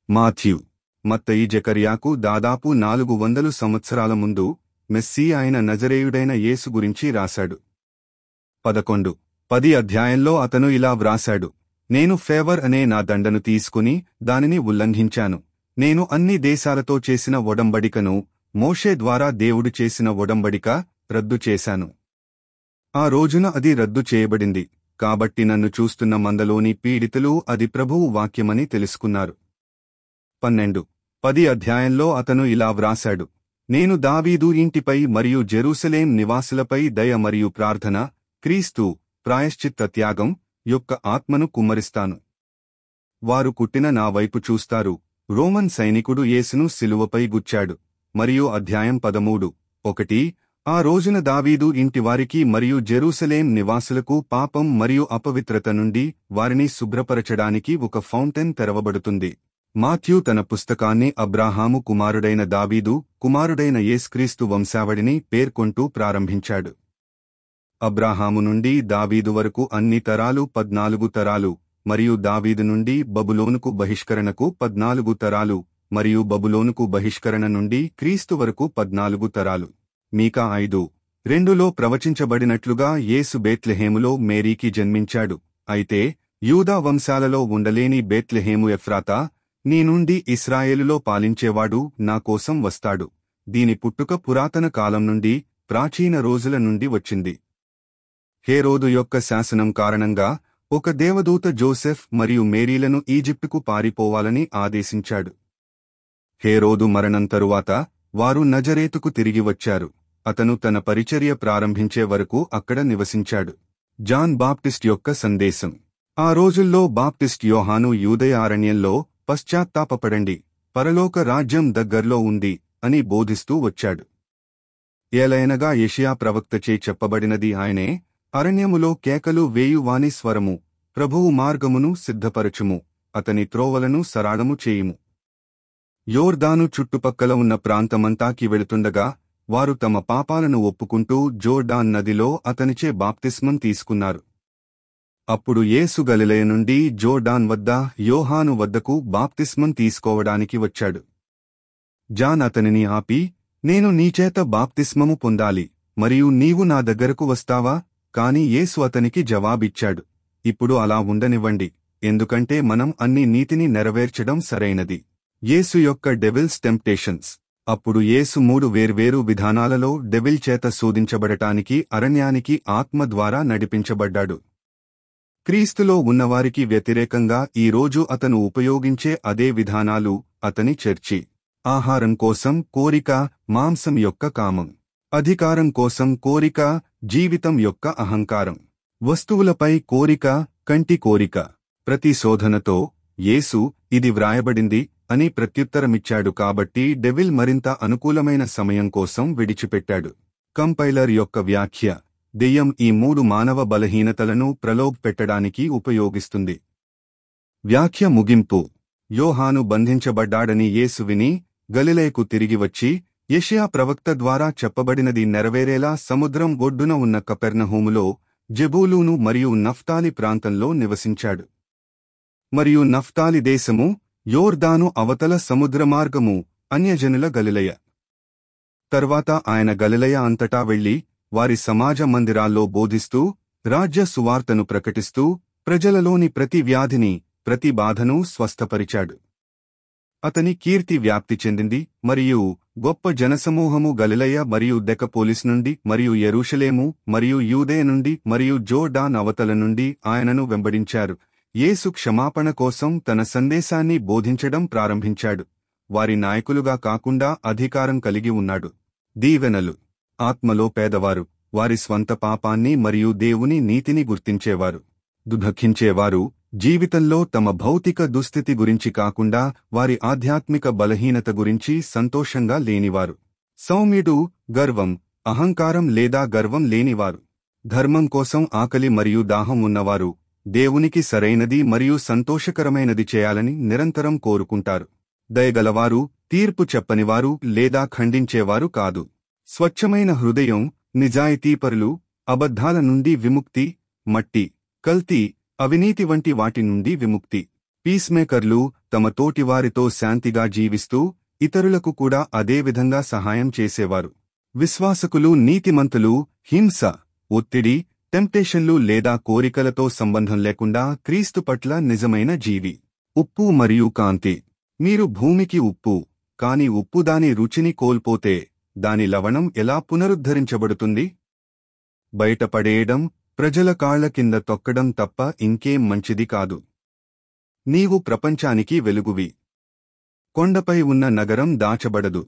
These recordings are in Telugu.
మాథ్యూ మత్తయి జకర్యాకు దాదాపు నాలుగు వందలు సంవత్సరాల ముందు మెస్సీ అయిన నజరేయుడైన యేసు గురించి రాశాడు పదకొండు పది అధ్యాయంలో అతను ఇలా వ్రాశాడు నేను ఫేవర్ అనే నా దండను తీసుకుని దానిని ఉల్లంఘించాను నేను అన్ని దేశాలతో చేసిన ఒడంబడికను మోషే ద్వారా దేవుడు చేసిన ఒడంబడిక రద్దు చేశాను ఆ రోజున అది రద్దు చేయబడింది కాబట్టి నన్ను చూస్తున్న మందలోని పీడితులు అది ప్రభువు వాక్యమని తెలుసుకున్నారు పన్నెండు పది అధ్యాయంలో అతను ఇలా వ్రాశాడు నేను దావీదు ఇంటిపై మరియు జెరూసలేం నివాసులపై దయ మరియు ప్రార్థన క్రీస్తు ప్రాయశ్చిత్త త్యాగం యొక్క ఆత్మను కుమ్మరిస్తాను వారు కుట్టిన నా వైపు చూస్తారు రోమన్ సైనికుడు యేసును సిలువపై గుచ్చాడు మరియు అధ్యాయం పదమూడు ఒకటి ఆ రోజున దావీదు ఇంటివారికి మరియు జెరూసలేం నివాసులకు పాపం మరియు అపవిత్రత నుండి వారిని శుభ్రపరచడానికి ఒక ఫౌంటైన్ తెరవబడుతుంది మాథ్యూ తన పుస్తకాన్ని అబ్రాహాము కుమారుడైన దావీదు కుమారుడైన యేస్క్రీస్తు వంశావళిని పేర్కొంటూ ప్రారంభించాడు అబ్రాహాము నుండి దావీదు వరకు అన్ని తరాలు పద్నాలుగు తరాలు మరియు దావీదు నుండి బబులోనుకు బహిష్కరణకు పద్నాలుగు తరాలు మరియు బబులోనుకు బహిష్కరణ నుండి క్రీస్తు వరకు పద్నాలుగు తరాలు మీకా ఐదు రెండులో ప్రవచించబడినట్లుగా యేసు బేత్లెహేములో మేరీకి జన్మించాడు అయితే యూదా వంశాలలో ఉండలేని బేత్లెహేము ఎఫ్రాతా నీ నుండి ఇస్రాయేలులో పాలించేవాడు నా కోసం వస్తాడు దీని పుట్టుక పురాతన కాలం నుండి ప్రాచీన రోజుల నుండి వచ్చింది హేరోదు యొక్క శాసనం కారణంగా ఒక దేవదూత జోసెఫ్ మరియు మేరీలను ఈజిప్టుకు పారిపోవాలని ఆదేశించాడు హేరోదు మరణం తరువాత వారు నజరేతుకు తిరిగి వచ్చారు అతను తన పరిచర్య ప్రారంభించే వరకు అక్కడ నివసించాడు జాన్ బాప్టిస్ట్ యొక్క సందేశం ఆ రోజుల్లో బాప్టిస్ట్ యోహాను యూదయ అరణ్యంలో పశ్చాత్తాపపడండి పరలోక రాజ్యం దగ్గర్లో ఉంది అని బోధిస్తూ వచ్చాడు ఏలయనగా యెషయా ప్రవక్తచే చెప్పబడినది ఆయనే అరణ్యములో కేకలు వేయువాని స్వరము ప్రభువు మార్గమును సిద్ధపరచుము అతని త్రోవలను సరాళము చేయుము యోర్దాను చుట్టుపక్కల ఉన్న ప్రాంతమంతాకి వెళుతుండగా వారు తమ పాపాలను ఒప్పుకుంటూ జోర్డాన్ నదిలో అతనిచే బాప్తిస్మం తీసుకున్నారు అప్పుడు యేసు గలిలయ నుండి జోర్డాన్ వద్ద యోహాను వద్దకు బాప్తిస్మం తీసుకోవడానికి వచ్చాడు జాన్ అతనిని ఆపి నేను నీచేత బాప్తిస్మము పొందాలి మరియు నీవు నా దగ్గరకు వస్తావా కాని యేసు అతనికి జవాబిచ్చాడు ఇప్పుడు అలా ఉండనివ్వండి ఎందుకంటే మనం అన్ని నీతిని నెరవేర్చడం సరైనది యేసు యొక్క డెవిల్స్ టెంప్టేషన్స్ అప్పుడు యేసు మూడు వేర్వేరు విధానాలలో డెవిల్ చేత శోధించబడటానికి అరణ్యానికి ఆత్మ ద్వారా నడిపించబడ్డాడు క్రీస్తులో ఉన్నవారికి వ్యతిరేకంగా ఈ రోజు అతను ఉపయోగించే అదే విధానాలు అతని చర్చి ఆహారం కోసం కోరిక మాంసం యొక్క కామం అధికారం కోసం కోరిక జీవితం యొక్క అహంకారం వస్తువులపై కోరిక కంటి కోరిక ప్రతి శోధనతో యేసు ఇది వ్రాయబడింది అని ప్రత్యుత్తరమిచ్చాడు కాబట్టి డెవిల్ మరింత అనుకూలమైన సమయం కోసం విడిచిపెట్టాడు కంపైలర్ యొక్క వ్యాఖ్య దెయ్యం ఈ మూడు మానవ బలహీనతలను ప్రలోభపెట్టడానికి ఉపయోగిస్తుంది వ్యాఖ్య ముగింపు యోహాను బంధించబడ్డాడని యేసు విని గలిలేకు తిరిగి వచ్చి యెషయా ప్రవక్త ద్వారా చెప్పబడినది నెరవేరేలా సముద్రం ఒడ్డున ఉన్న కపెర్నహూములో జెబూలూను మరియు నఫ్తాలి ప్రాంతంలో నివసించాడు మరియు నఫ్తాలి దేశము యోర్దాను అవతల సముద్రమార్గము అన్యజనుల గలిలయ తర్వాత ఆయన గలిలయ అంతటా వెళ్లి వారి సమాజ మందిరాల్లో బోధిస్తూ రాజ్య సువార్తను ప్రకటిస్తూ ప్రజలలోని ప్రతి వ్యాధిని ప్రతి బాధను స్వస్థపరిచాడు అతని కీర్తి వ్యాప్తి చెందింది మరియు గొప్ప జనసమూహము గలిలయ మరియు దెకపోలిస్ నుండి మరియు యెరూషలేము మరియు యూదే నుండి మరియు జోర్డాన్ అవతల నుండి ఆయనను వెంబడించారు యేసు క్షమాపణ కోసం తన సందేశాన్ని బోధించడం ప్రారంభించాడు వారి నాయకులుగా కాకుండా అధికారం కలిగి ఉన్నాడు దీవెనలు ఆత్మలో పేదవారు వారి స్వంత పాపాన్ని మరియు దేవుని నీతిని గుర్తించేవారు దుఃఖించేవారు జీవితంలో తమ భౌతిక దుస్థితి గురించి కాకుండా వారి ఆధ్యాత్మిక బలహీనత గురించి సంతోషంగా లేనివారు సౌమ్యుడు గర్వం అహంకారం లేదా గర్వం లేనివారు ధర్మం కోసం ఆకలి మరియు దాహం ఉన్నవారు దేవునికి సరైనది మరియు సంతోషకరమైనది చేయాలని నిరంతరం కోరుకుంటారు దయగలవారు తీర్పు చెప్పనివారు లేదా ఖండించేవారు కాదు స్వచ్ఛమైన హృదయం నిజాయితీపరులు అబద్ధాల నుండి విముక్తి మట్టి కల్తీ అవినీతి వంటి వాటి నుండి విముక్తి పీస్మేకర్లు తమ తోటివారితో శాంతిగా జీవిస్తూ ఇతరులకు కూడా అదే విధంగా సహాయం చేసేవారు విశ్వాసకులు నీతిమంతులు హింస ఒత్తిడి టెంప్టేషన్లు లేదా కోరికలతో సంబంధం లేకుండా క్రీస్తు పట్ల నిజమైన జీవి ఉప్పు మరియు కాంతి మీరు భూమికి ఉప్పు కాని ఉప్పు దాని రుచిని కోల్పోతే దాని లవణం ఎలా పునరుద్ధరించబడుతుంది బయటపడేయడం ప్రజల కాళ్ల కింద తొక్కడం తప్ప ఇంకేం మంచిది కాదు నీవు ప్రపంచానికి వెలుగువి కొండపై ఉన్న నగరం దాచబడదు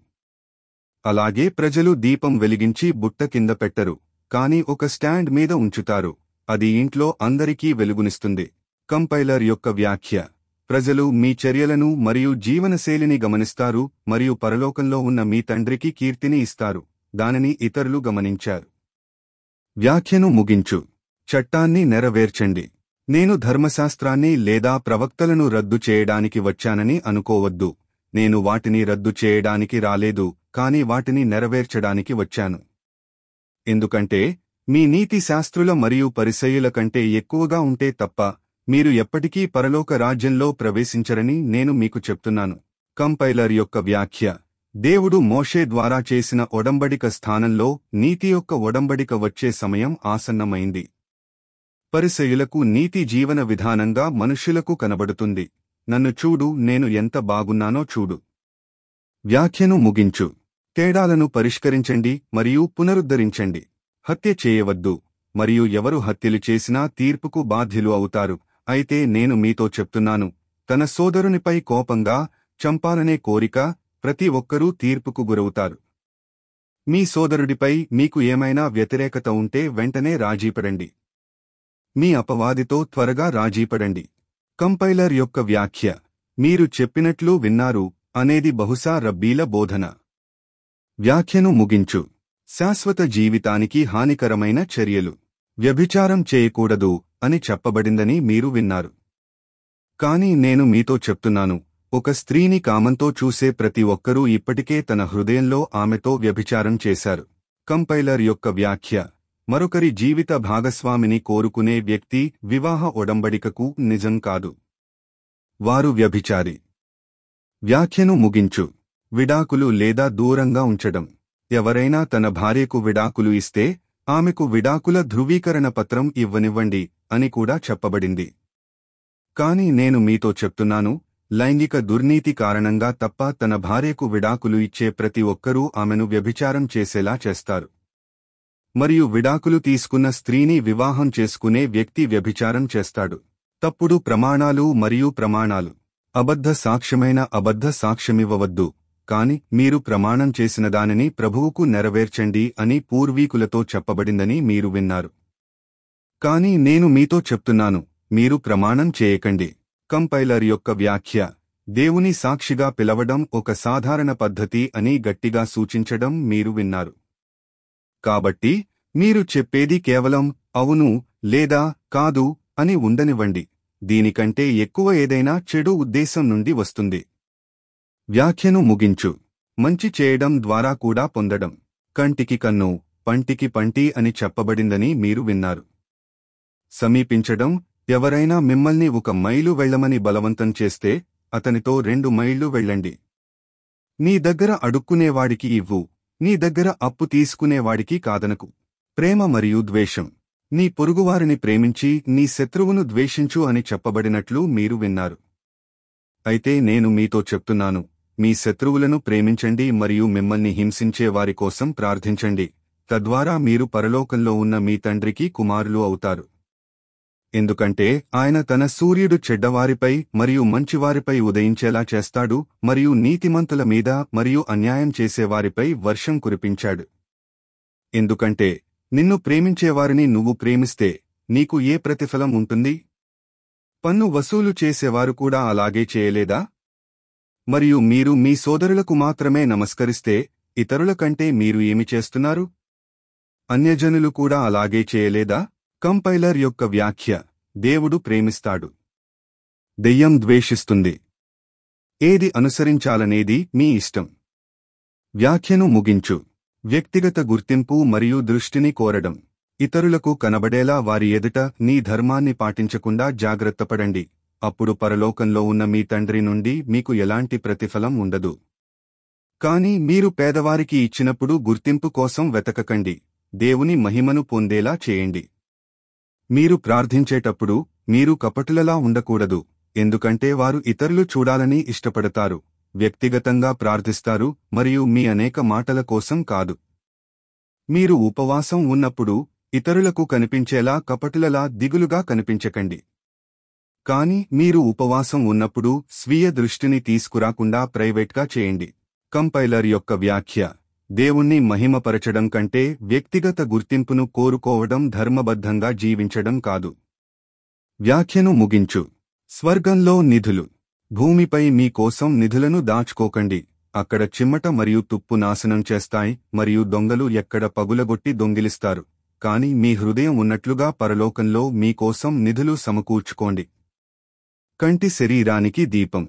అలాగే ప్రజలు దీపం వెలిగించి బుట్ట కింద పెట్టరు కాని ఒక స్టాండ్ మీద ఉంచుతారు అది ఇంట్లో అందరికీ వెలుగునిస్తుంది కంపైలర్ యొక్క వ్యాఖ్య ప్రజలు మీ చర్యలను మరియు జీవనశైలిని గమనిస్తారు మరియు పరలోకంలో ఉన్న మీ తండ్రికి కీర్తిని ఇస్తారు దానిని ఇతరులు గమనించారు వ్యాఖ్యను ముగించు చట్టాన్ని నెరవేర్చండి నేను ధర్మశాస్త్రాన్ని లేదా ప్రవక్తలను రద్దు చేయడానికి వచ్చానని అనుకోవద్దు నేను వాటిని రద్దు చేయడానికి రాలేదు కాని వాటిని నెరవేర్చడానికి వచ్చాను ఎందుకంటే మీ నీతి శాస్త్రుల మరియు పరిసయ్యుల కంటే ఎక్కువగా ఉంటే తప్ప మీరు ఎప్పటికీ పరలోక రాజ్యంలో ప్రవేశించరని నేను మీకు చెప్తున్నాను కంపైలర్ యొక్క వ్యాఖ్య దేవుడు మోషే ద్వారా చేసిన ఒడంబడిక స్థానంలో నీతి యొక్క ఒడంబడిక వచ్చే సమయం ఆసన్నమైంది పరిసయులకు నీతి జీవన విధానంగా మనుష్యులకు కనబడుతుంది నన్ను చూడు నేను ఎంత బాగున్నానో చూడు వ్యాఖ్యను ముగించు తేడాలను పరిష్కరించండి మరియు పునరుద్ధరించండి హత్య చేయవద్దు మరియు ఎవరు హత్యలు చేసినా తీర్పుకు బాధ్యులు అవుతారు అయితే నేను మీతో చెప్తున్నాను తన సోదరునిపై కోపంగా చంపాలనే కోరిక ప్రతి ఒక్కరూ తీర్పుకు గురవుతారు మీ సోదరుడిపై మీకు ఏమైనా వ్యతిరేకత ఉంటే వెంటనే రాజీపడండి మీ అపవాదితో త్వరగా రాజీపడండి కంపైలర్ యొక్క వ్యాఖ్య మీరు చెప్పినట్లు విన్నారు అనేది బహుశా రబ్బీల బోధన వ్యాఖ్యను ముగించు శాశ్వత జీవితానికి హానికరమైన చర్యలు వ్యభిచారం చేయకూడదు అని చెప్పబడిందని మీరు విన్నారు కాని నేను మీతో చెప్తున్నాను ఒక స్త్రీని కామంతో చూసే ప్రతి ఒక్కరూ ఇప్పటికే తన హృదయంలో ఆమెతో వ్యభిచారం చేశారు కంపైలర్ యొక్క వ్యాఖ్య మరొకరి జీవిత భాగస్వామిని కోరుకునే వ్యక్తి వివాహ ఒడంబడికకు నిజం కాదు వారు వ్యభిచారి వ్యాఖ్యను ముగించు విడాకులు లేదా దూరంగా ఉంచడం ఎవరైనా తన భార్యకు విడాకులు ఇస్తే ఆమెకు విడాకుల ధృవీకరణ పత్రం ఇవ్వనివ్వండి అని కూడా చెప్పబడింది కాని నేను మీతో చెప్తున్నాను లైంగిక దుర్నీతి కారణంగా తప్ప తన భార్యకు విడాకులు ఇచ్చే ప్రతి ఒక్కరూ ఆమెను వ్యభిచారం చేసేలా చేస్తారు మరియు విడాకులు తీసుకున్న స్త్రీని వివాహం చేసుకునే వ్యక్తి వ్యభిచారం చేస్తాడు తప్పుడు ప్రమాణాలు మరియు ప్రమాణాలు అబద్ధ సాక్ష్యమైన అబద్ధ సాక్ష్యమివ్వవద్దు కాని మీరు ప్రమాణం చేసిన దానిని ప్రభువుకు నెరవేర్చండి అని పూర్వీకులతో చెప్పబడిందని మీరు విన్నారు కాని నేను మీతో చెప్తున్నాను మీరు ప్రమాణం చేయకండి కంపైలర్ యొక్క వ్యాఖ్య దేవుని సాక్షిగా పిలవడం ఒక సాధారణ పద్ధతి అని గట్టిగా సూచించడం మీరు విన్నారు కాబట్టి మీరు చెప్పేది కేవలం అవును లేదా కాదు అని ఉండనివ్వండి దీనికంటే ఎక్కువ ఏదైనా చెడు ఉద్దేశం నుండి వస్తుంది వ్యాఖ్యను ముగించు మంచి చేయడం ద్వారా కూడా పొందడం కంటికి కన్ను పంటికి పంటి అని చెప్పబడిందని మీరు విన్నారు సమీపించడం ఎవరైనా మిమ్మల్ని ఒక మైలు వెళ్లమని బలవంతం చేస్తే అతనితో రెండు మైళ్లు వెళ్ళండి నీ దగ్గర అడుక్కునేవాడికి ఇవ్వు నీ దగ్గర అప్పు తీసుకునేవాడికి కాదనకు ప్రేమ మరియు ద్వేషం నీ పొరుగువారిని ప్రేమించి నీ శత్రువును ద్వేషించు అని చెప్పబడినట్లు మీరు విన్నారు అయితే నేను మీతో చెప్తున్నాను మీ శత్రువులను ప్రేమించండి మరియు మిమ్మల్ని హింసించే వారి కోసం ప్రార్థించండి తద్వారా మీరు పరలోకంలో ఉన్న మీ తండ్రికి కుమారులు అవుతారు ఎందుకంటే ఆయన తన సూర్యుడు చెడ్డవారిపై మరియు మంచివారిపై ఉదయించేలా చేస్తాడు మరియు నీతిమంతుల మీద మరియు అన్యాయం చేసేవారిపై వర్షం కురిపించాడు ఎందుకంటే నిన్ను ప్రేమించేవారిని నువ్వు ప్రేమిస్తే నీకు ఏ ప్రతిఫలం ఉంటుంది పన్ను వసూలు చేసేవారు కూడా అలాగే చేయలేదా మరియు మీరు మీ సోదరులకు మాత్రమే నమస్కరిస్తే ఇతరుల కంటే మీరు ఏమి చేస్తున్నారు అన్యజనులు కూడా అలాగే చేయలేదా కంపైలర్ యొక్క వ్యాఖ్య దేవుడు ప్రేమిస్తాడు దెయ్యం ద్వేషిస్తుంది ఏది అనుసరించాలనేది మీ ఇష్టం వ్యాఖ్యను ముగించు వ్యక్తిగత గుర్తింపు మరియు దృష్టిని కోరడం ఇతరులకు కనబడేలా వారి ఎదుట నీ ధర్మాన్ని పాటించకుండా జాగ్రత్తపడండి అప్పుడు పరలోకంలో ఉన్న మీ తండ్రి నుండి మీకు ఎలాంటి ప్రతిఫలం ఉండదు కాని మీరు పేదవారికి ఇచ్చినప్పుడు గుర్తింపు కోసం వెతకకండి దేవుని మహిమను పొందేలా చేయండి మీరు ప్రార్థించేటప్పుడు మీరు కపటులలా ఉండకూడదు ఎందుకంటే వారు ఇతరులు చూడాలని ఇష్టపడతారు వ్యక్తిగతంగా ప్రార్థిస్తారు మరియు మీ అనేక మాటల కోసం కాదు మీరు ఉపవాసం ఉన్నప్పుడు ఇతరులకు కనిపించేలా కపటులలా దిగులుగా కనిపించకండి కాని మీరు ఉపవాసం ఉన్నప్పుడు స్వీయ దృష్టిని తీసుకురాకుండా ప్రైవేట్గా చేయండి కంపైలర్ యొక్క వ్యాఖ్య దేవుణ్ణి మహిమపరచడం కంటే వ్యక్తిగత గుర్తింపును కోరుకోవడం ధర్మబద్ధంగా జీవించడం కాదు వ్యాఖ్యను ముగించు స్వర్గంలో నిధులు భూమిపై మీకోసం నిధులను దాచుకోకండి అక్కడ చిమ్మట మరియు తుప్పు నాశనం చేస్తాయి మరియు దొంగలు ఎక్కడ పగులగొట్టి దొంగిలిస్తారు కాని మీ హృదయం ఉన్నట్లుగా పరలోకంలో మీకోసం నిధులు సమకూర్చుకోండి కంటి శరీరానికి దీపం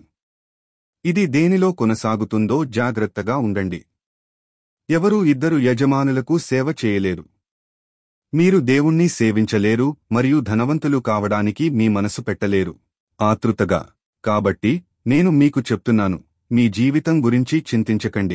ఇది దేనిలో కొనసాగుతుందో జాగ్రత్తగా ఉండండి ఎవరూ ఇద్దరు యజమానులకు సేవ చేయలేరు మీరు దేవుణ్ణి సేవించలేరు మరియు ధనవంతులు కావడానికి మీ మనసు పెట్టలేరు ఆతృతగా కాబట్టి నేను మీకు చెప్తున్నాను మీ జీవితం గురించి చింతించకండి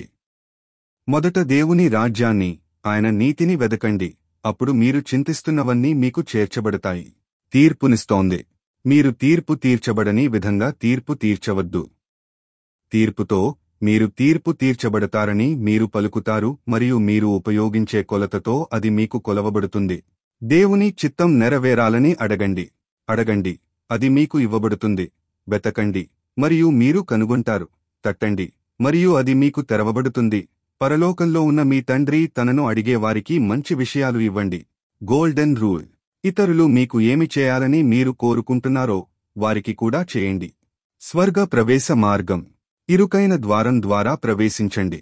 మొదట దేవుని రాజ్యాన్ని ఆయన నీతిని వెదకండి అప్పుడు మీరు చింతిస్తున్నవన్నీ మీకు చేర్చబడతాయి తీర్పునిస్తోంది మీరు తీర్పు తీర్చబడని విధంగా తీర్పు తీర్చవద్దు తీర్పుతో మీరు తీర్పు తీర్చబడతారని మీరు పలుకుతారు మరియు మీరు ఉపయోగించే కొలతతో అది మీకు కొలవబడుతుంది దేవుని చిత్తం నెరవేరాలని అడగండి అడగండి అది మీకు ఇవ్వబడుతుంది వెతకండి మరియు మీరు కనుగొంటారు తట్టండి మరియు అది మీకు తెరవబడుతుంది పరలోకంలో ఉన్న మీ తండ్రి తనను అడిగేవారికి మంచి విషయాలు ఇవ్వండి గోల్డెన్ రూల్ ఇతరులు మీకు ఏమి చేయాలని మీరు కోరుకుంటున్నారో వారికి కూడా చేయండి స్వర్గ ప్రవేశ మార్గం ఇరుకైన ద్వారం ద్వారా ప్రవేశించండి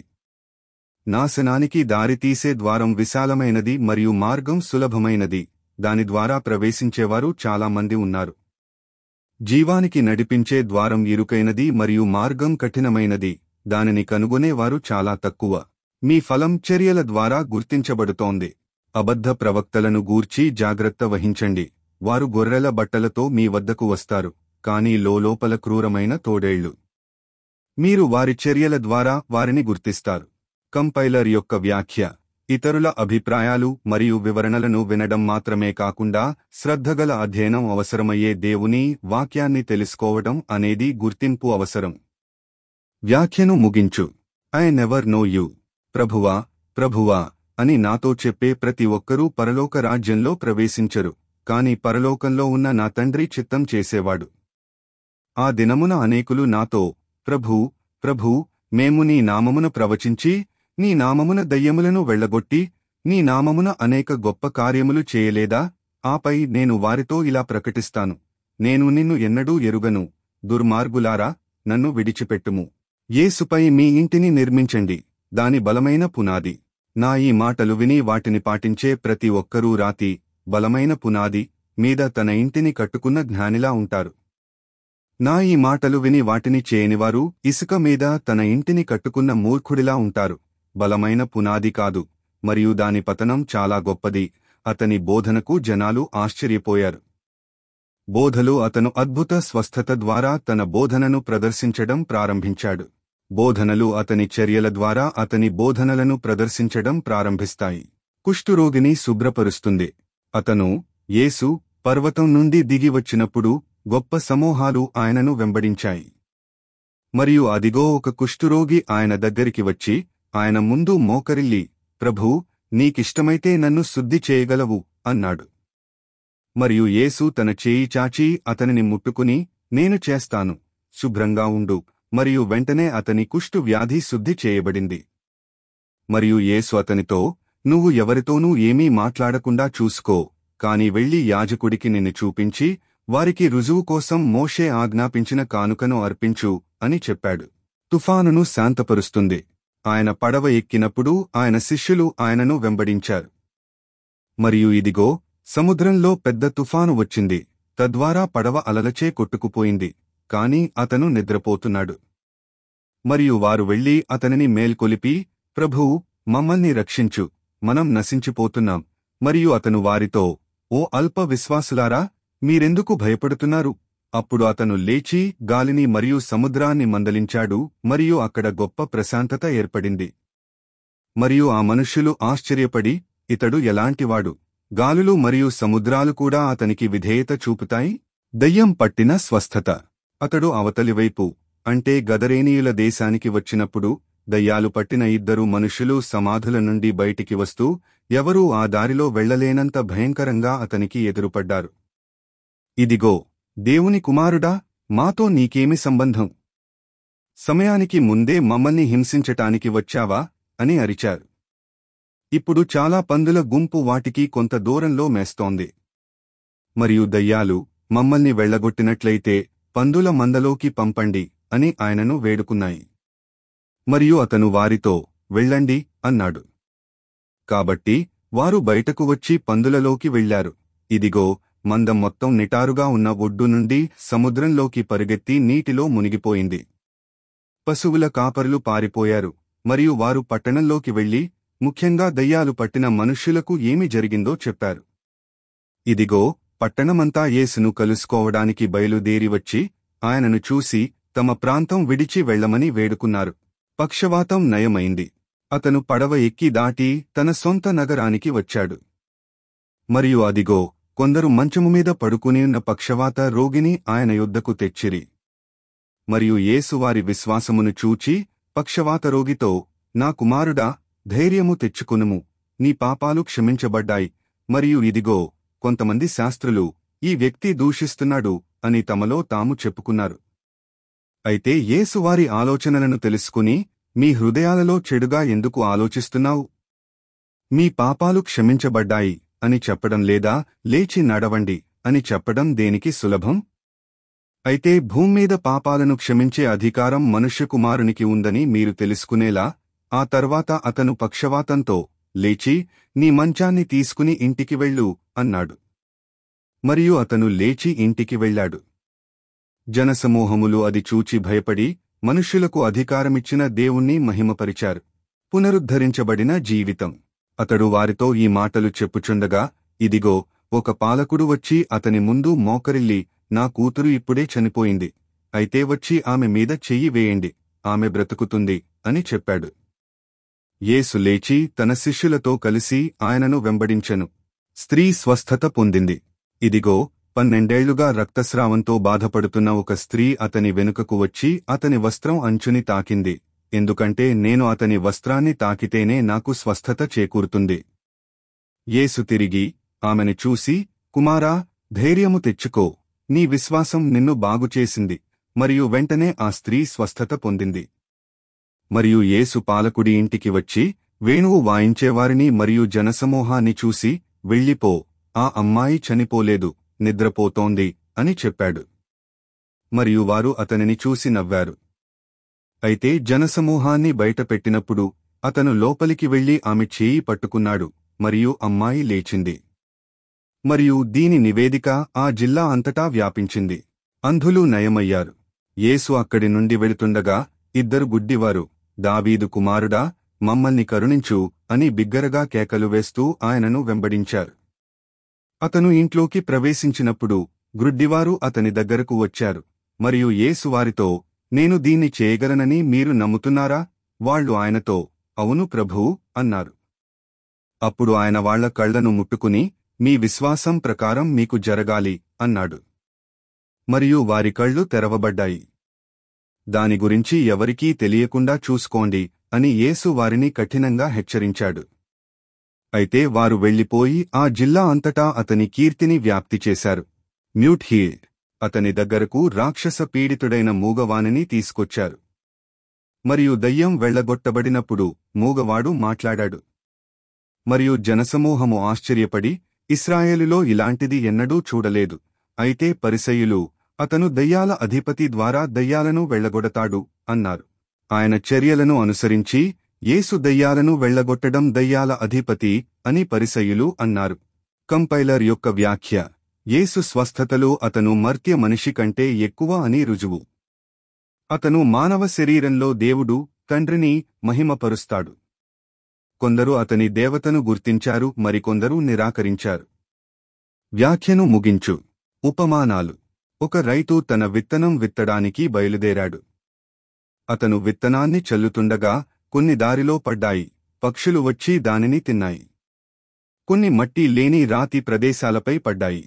నాశనానికి దారితీసే ద్వారం విశాలమైనది మరియు మార్గం సులభమైనది దాని ద్వారా ప్రవేశించేవారు చాలా మంది ఉన్నారు జీవానికి నడిపించే ద్వారం ఇరుకైనది మరియు మార్గం కఠినమైనది దానిని కనుగొనేవారు చాలా తక్కువ మీ ఫలం చర్యల ద్వారా గుర్తించబడుతోంది అబద్ధ ప్రవక్తలను గూర్చి జాగ్రత్త వహించండి వారు గొర్రెల బట్టలతో మీ వద్దకు వస్తారు కానీ లోలోపల క్రూరమైన తోడేళ్లు మీరు వారి చర్యల ద్వారా వారిని గుర్తిస్తారు కంపైలర్ యొక్క వ్యాఖ్య ఇతరుల అభిప్రాయాలు మరియు వివరణలను వినడం మాత్రమే కాకుండా శ్రద్ధగల అధ్యయనం అవసరమయ్యే దేవుని వాక్యాన్ని తెలుసుకోవడం అనేది గుర్తింపు అవసరం వ్యాఖ్యను ముగించు ఐ నెవర్ నో యూ ప్రభువా ప్రభువా అని నాతో చెప్పే ప్రతి ఒక్కరూ పరలోక రాజ్యంలో ప్రవేశించరు కాని పరలోకంలో ఉన్న నా తండ్రి చిత్తం చేసేవాడు ఆ దినమున అనేకులు నాతో ప్రభూ ప్రభూ మేము నీ నామమున ప్రవచించి నీ నామమున దయ్యములను వెళ్లగొట్టి నీ నామమున అనేక గొప్ప కార్యములు చేయలేదా ఆపై నేను వారితో ఇలా ప్రకటిస్తాను నేను నిన్ను ఎన్నడూ ఎరుగను దుర్మార్గులారా నన్ను విడిచిపెట్టుము యేసుపై మీ ఇంటిని నిర్మించండి దాని బలమైన పునాది నా ఈ మాటలు విని వాటిని పాటించే ప్రతి ఒక్కరూ రాతి బలమైన పునాది మీద తన ఇంటిని కట్టుకున్న జ్ఞానిలా ఉంటారు నా ఈ మాటలు విని వాటిని చేయనివారు ఇసుక మీద తన ఇంటిని కట్టుకున్న మూర్ఖుడిలా ఉంటారు బలమైన పునాది కాదు మరియు దాని పతనం చాలా గొప్పది అతని బోధనకు జనాలు ఆశ్చర్యపోయారు బోధలు అతను అద్భుత స్వస్థత ద్వారా తన బోధనను ప్రదర్శించడం ప్రారంభించాడు బోధనలు అతని చర్యల ద్వారా అతని బోధనలను ప్రదర్శించడం ప్రారంభిస్తాయి కుష్ఠురోగిని శుభ్రపరుస్తుంది అతను యేసు పర్వతం నుండి దిగి వచ్చినప్పుడు గొప్ప సమూహాలు ఆయనను వెంబడించాయి మరియు అదిగో ఒక కుష్ఠురోగి ఆయన దగ్గరికి వచ్చి ఆయన ముందు మోకరిల్లి ప్రభూ నీకిష్టమైతే నన్ను శుద్ధి చేయగలవు అన్నాడు మరియు యేసు తన చేయి చాచి అతనిని ముట్టుకుని నేను చేస్తాను శుభ్రంగా ఉండు మరియు వెంటనే అతని కుష్టు వ్యాధి శుద్ధి చేయబడింది మరియు యేసు అతనితో నువ్వు ఎవరితోనూ ఏమీ మాట్లాడకుండా చూసుకో కాని వెళ్లి యాజకుడికి నిన్ను చూపించి వారికి రుజువు కోసం మోషే ఆజ్ఞాపించిన కానుకను అర్పించు అని చెప్పాడు తుఫానును శాంతపరుస్తుంది ఆయన పడవ ఎక్కినప్పుడు ఆయన శిష్యులు ఆయనను వెంబడించారు మరియు ఇదిగో సముద్రంలో పెద్ద తుఫాను వచ్చింది తద్వారా పడవ అలలచే కొట్టుకుపోయింది కాని అతను నిద్రపోతున్నాడు మరియు వారు వెళ్లి అతనిని మేల్కొలిపి ప్రభూ మమ్మల్ని రక్షించు మనం నశించిపోతున్నాం మరియు అతను వారితో ఓ అల్ప విశ్వాసులారా మీరెందుకు భయపడుతున్నారు అప్పుడు అతను లేచి గాలిని మరియు సముద్రాన్ని మందలించాడు మరియు అక్కడ గొప్ప ప్రశాంతత ఏర్పడింది మరియు ఆ మనుష్యులు ఆశ్చర్యపడి ఇతడు ఎలాంటివాడు గాలులు మరియు సముద్రాలు కూడా అతనికి విధేయత చూపుతాయి దయ్యం పట్టిన స్వస్థత అతడు అవతలివైపు అంటే గదరేనీయుల దేశానికి వచ్చినప్పుడు దయ్యాలు పట్టిన ఇద్దరు మనుషులు సమాధుల నుండి బయటికి వస్తూ ఎవరూ ఆ దారిలో వెళ్లలేనంత భయంకరంగా అతనికి ఎదురుపడ్డారు ఇదిగో దేవుని కుమారుడా మాతో నీకేమి సంబంధం సమయానికి ముందే మమ్మల్ని హింసించటానికి వచ్చావా అని అరిచారు ఇప్పుడు చాలా పందుల గుంపు వాటికి కొంత దూరంలో మేస్తోంది మరియు దయ్యాలు మమ్మల్ని వెళ్లగొట్టినట్లయితే పందుల మందలోకి పంపండి అని ఆయనను వేడుకున్నాయి మరియు అతను వారితో వెళ్ళండి అన్నాడు కాబట్టి వారు బయటకు వచ్చి పందులలోకి వెళ్లారు ఇదిగో మందం మొత్తం నిటారుగా ఉన్న ఒడ్డు నుండి సముద్రంలోకి పరుగెత్తి నీటిలో మునిగిపోయింది పశువుల కాపరులు పారిపోయారు మరియు వారు పట్టణంలోకి వెళ్లి ముఖ్యంగా దయ్యాలు పట్టిన మనుష్యులకు ఏమి జరిగిందో చెప్పారు ఇదిగో పట్టణమంతా యేసును కలుసుకోవడానికి బయలుదేరి వచ్చి ఆయనను చూసి తమ ప్రాంతం విడిచి వెళ్లమని వేడుకున్నారు పక్షవాతం నయమైంది అతను పడవ ఎక్కి దాటి తన సొంత నగరానికి వచ్చాడు మరియు అదిగో కొందరు మంచము మీద పడుకుని ఉన్న పక్షవాత రోగిని ఆయన యొద్దకు తెచ్చిరి మరియు యేసు వారి విశ్వాసమును చూచి పక్షవాత రోగితో నా కుమారుడా ధైర్యము తెచ్చుకునుము నీ పాపాలు క్షమించబడ్డాయి మరియు ఇదిగో కొంతమంది శాస్త్రులు ఈ వ్యక్తి దూషిస్తున్నాడు అని తమలో తాము చెప్పుకున్నారు అయితే యేసు వారి ఆలోచనలను తెలుసుకుని మీ హృదయాలలో చెడుగా ఎందుకు ఆలోచిస్తున్నావు మీ పాపాలు క్షమించబడ్డాయి అని చెప్పడం లేదా లేచి నడవండి అని చెప్పడం దేనికి సులభం అయితే భూమ్మీద పాపాలను క్షమించే అధికారం మనుష్యకుమారునికి ఉందని మీరు తెలుసుకునేలా ఆ తర్వాత అతను పక్షవాతంతో లేచి నీ మంచాన్ని తీసుకుని ఇంటికి వెళ్ళు అన్నాడు మరియు అతను లేచి ఇంటికి వెళ్ళాడు జనసమూహములు అది చూచి భయపడి మనుష్యులకు అధికారమిచ్చిన దేవుణ్ణి మహిమపరిచారు పునరుద్ధరించబడిన జీవితం అతడు వారితో ఈ మాటలు చెప్పుచుండగా ఇదిగో ఒక పాలకుడు వచ్చి అతని ముందు మోకరిల్లి నా కూతురు ఇప్పుడే చనిపోయింది అయితే వచ్చి ఆమె మీద చెయ్యి వేయండి ఆమె బ్రతుకుతుంది అని చెప్పాడు యేసు లేచి తన శిష్యులతో కలిసి ఆయనను వెంబడించెను స్త్రీ స్వస్థత పొందింది ఇదిగో పన్నెండేళ్లుగా రక్తస్రావంతో బాధపడుతున్న ఒక స్త్రీ అతని వెనుకకు వచ్చి అతని వస్త్రం అంచుని తాకింది ఎందుకంటే నేను అతని వస్త్రాన్ని తాకితేనే నాకు స్వస్థత చేకూరుతుంది యేసు తిరిగి ఆమెను చూసి కుమారా ధైర్యము తెచ్చుకో నీ విశ్వాసం నిన్ను బాగుచేసింది మరియు వెంటనే ఆ స్త్రీ స్వస్థత పొందింది మరియు యేసు పాలకుడి ఇంటికి వచ్చి వేణువు వాయించేవారిని మరియు జనసమూహాన్ని చూసి వెళ్ళిపో ఆ అమ్మాయి చనిపోలేదు నిద్రపోతోంది అని చెప్పాడు మరియు వారు అతనిని చూసి నవ్వారు అయితే జనసమూహాన్ని బయటపెట్టినప్పుడు అతను లోపలికి వెళ్లి ఆమె చేయి పట్టుకున్నాడు మరియు అమ్మాయి లేచింది మరియు దీని నివేదిక ఆ జిల్లా అంతటా వ్యాపించింది అంధులు నయమయ్యారు యేసు అక్కడి నుండి వెళుతుండగా ఇద్దరు గుడ్డివారు దావీదు కుమారుడా మమ్మల్ని కరుణించు అని బిగ్గరగా కేకలు వేస్తూ ఆయనను వెంబడించారు అతను ఇంట్లోకి ప్రవేశించినప్పుడు గ్రుడ్డివారు అతని దగ్గరకు వచ్చారు మరియు యేసు వారితో నేను దీన్ని చేయగలనని మీరు నమ్ముతున్నారా వాళ్ళు ఆయనతో అవును ప్రభువు అన్నారు అప్పుడు ఆయన వాళ్ల కళ్లను ముట్టుకుని మీ విశ్వాసం ప్రకారం మీకు జరగాలి అన్నాడు మరియు వారి కళ్ళు తెరవబడ్డాయి దాని గురించి ఎవరికీ తెలియకుండా చూసుకోండి అని యేసు వారిని కఠినంగా హెచ్చరించాడు అయితే వారు వెళ్లిపోయి ఆ జిల్లా అంతటా అతని కీర్తిని వ్యాప్తి చేశారు మ్యూట్ హీల్ అతని దగ్గరకు రాక్షస పీడితుడైన మూగవానిని తీసుకొచ్చారు మరియు దయ్యం వెళ్లగొట్టబడినప్పుడు మూగవాడు మాట్లాడాడు మరియు జనసమూహము ఆశ్చర్యపడి ఇస్రాయేలులో ఇలాంటిది ఎన్నడూ చూడలేదు అయితే పరిసయులు అతను దయ్యాల అధిపతి ద్వారా దయ్యాలను వెళ్లగొడతాడు అన్నారు ఆయన చర్యలను అనుసరించి యేసు దయ్యాలను వెళ్లగొట్టడం దయ్యాల అధిపతి అని పరిసయులు అన్నారు కంపైలర్ యొక్క వ్యాఖ్య యేసు స్వస్థతలో అతను మర్త్య మనిషి కంటే ఎక్కువ అని రుజువు అతను మానవ శరీరంలో దేవుడు తండ్రిని మహిమపరుస్తాడు కొందరు అతని దేవతను గుర్తించారు మరికొందరు నిరాకరించారు వ్యాఖ్యను ముగించు ఉపమానాలు ఒక రైతు తన విత్తనం విత్తడానికి బయలుదేరాడు అతను విత్తనాన్ని చల్లుతుండగా కొన్ని దారిలో పడ్డాయి పక్షులు వచ్చి దానిని తిన్నాయి కొన్ని మట్టి లేని రాతి ప్రదేశాలపై పడ్డాయి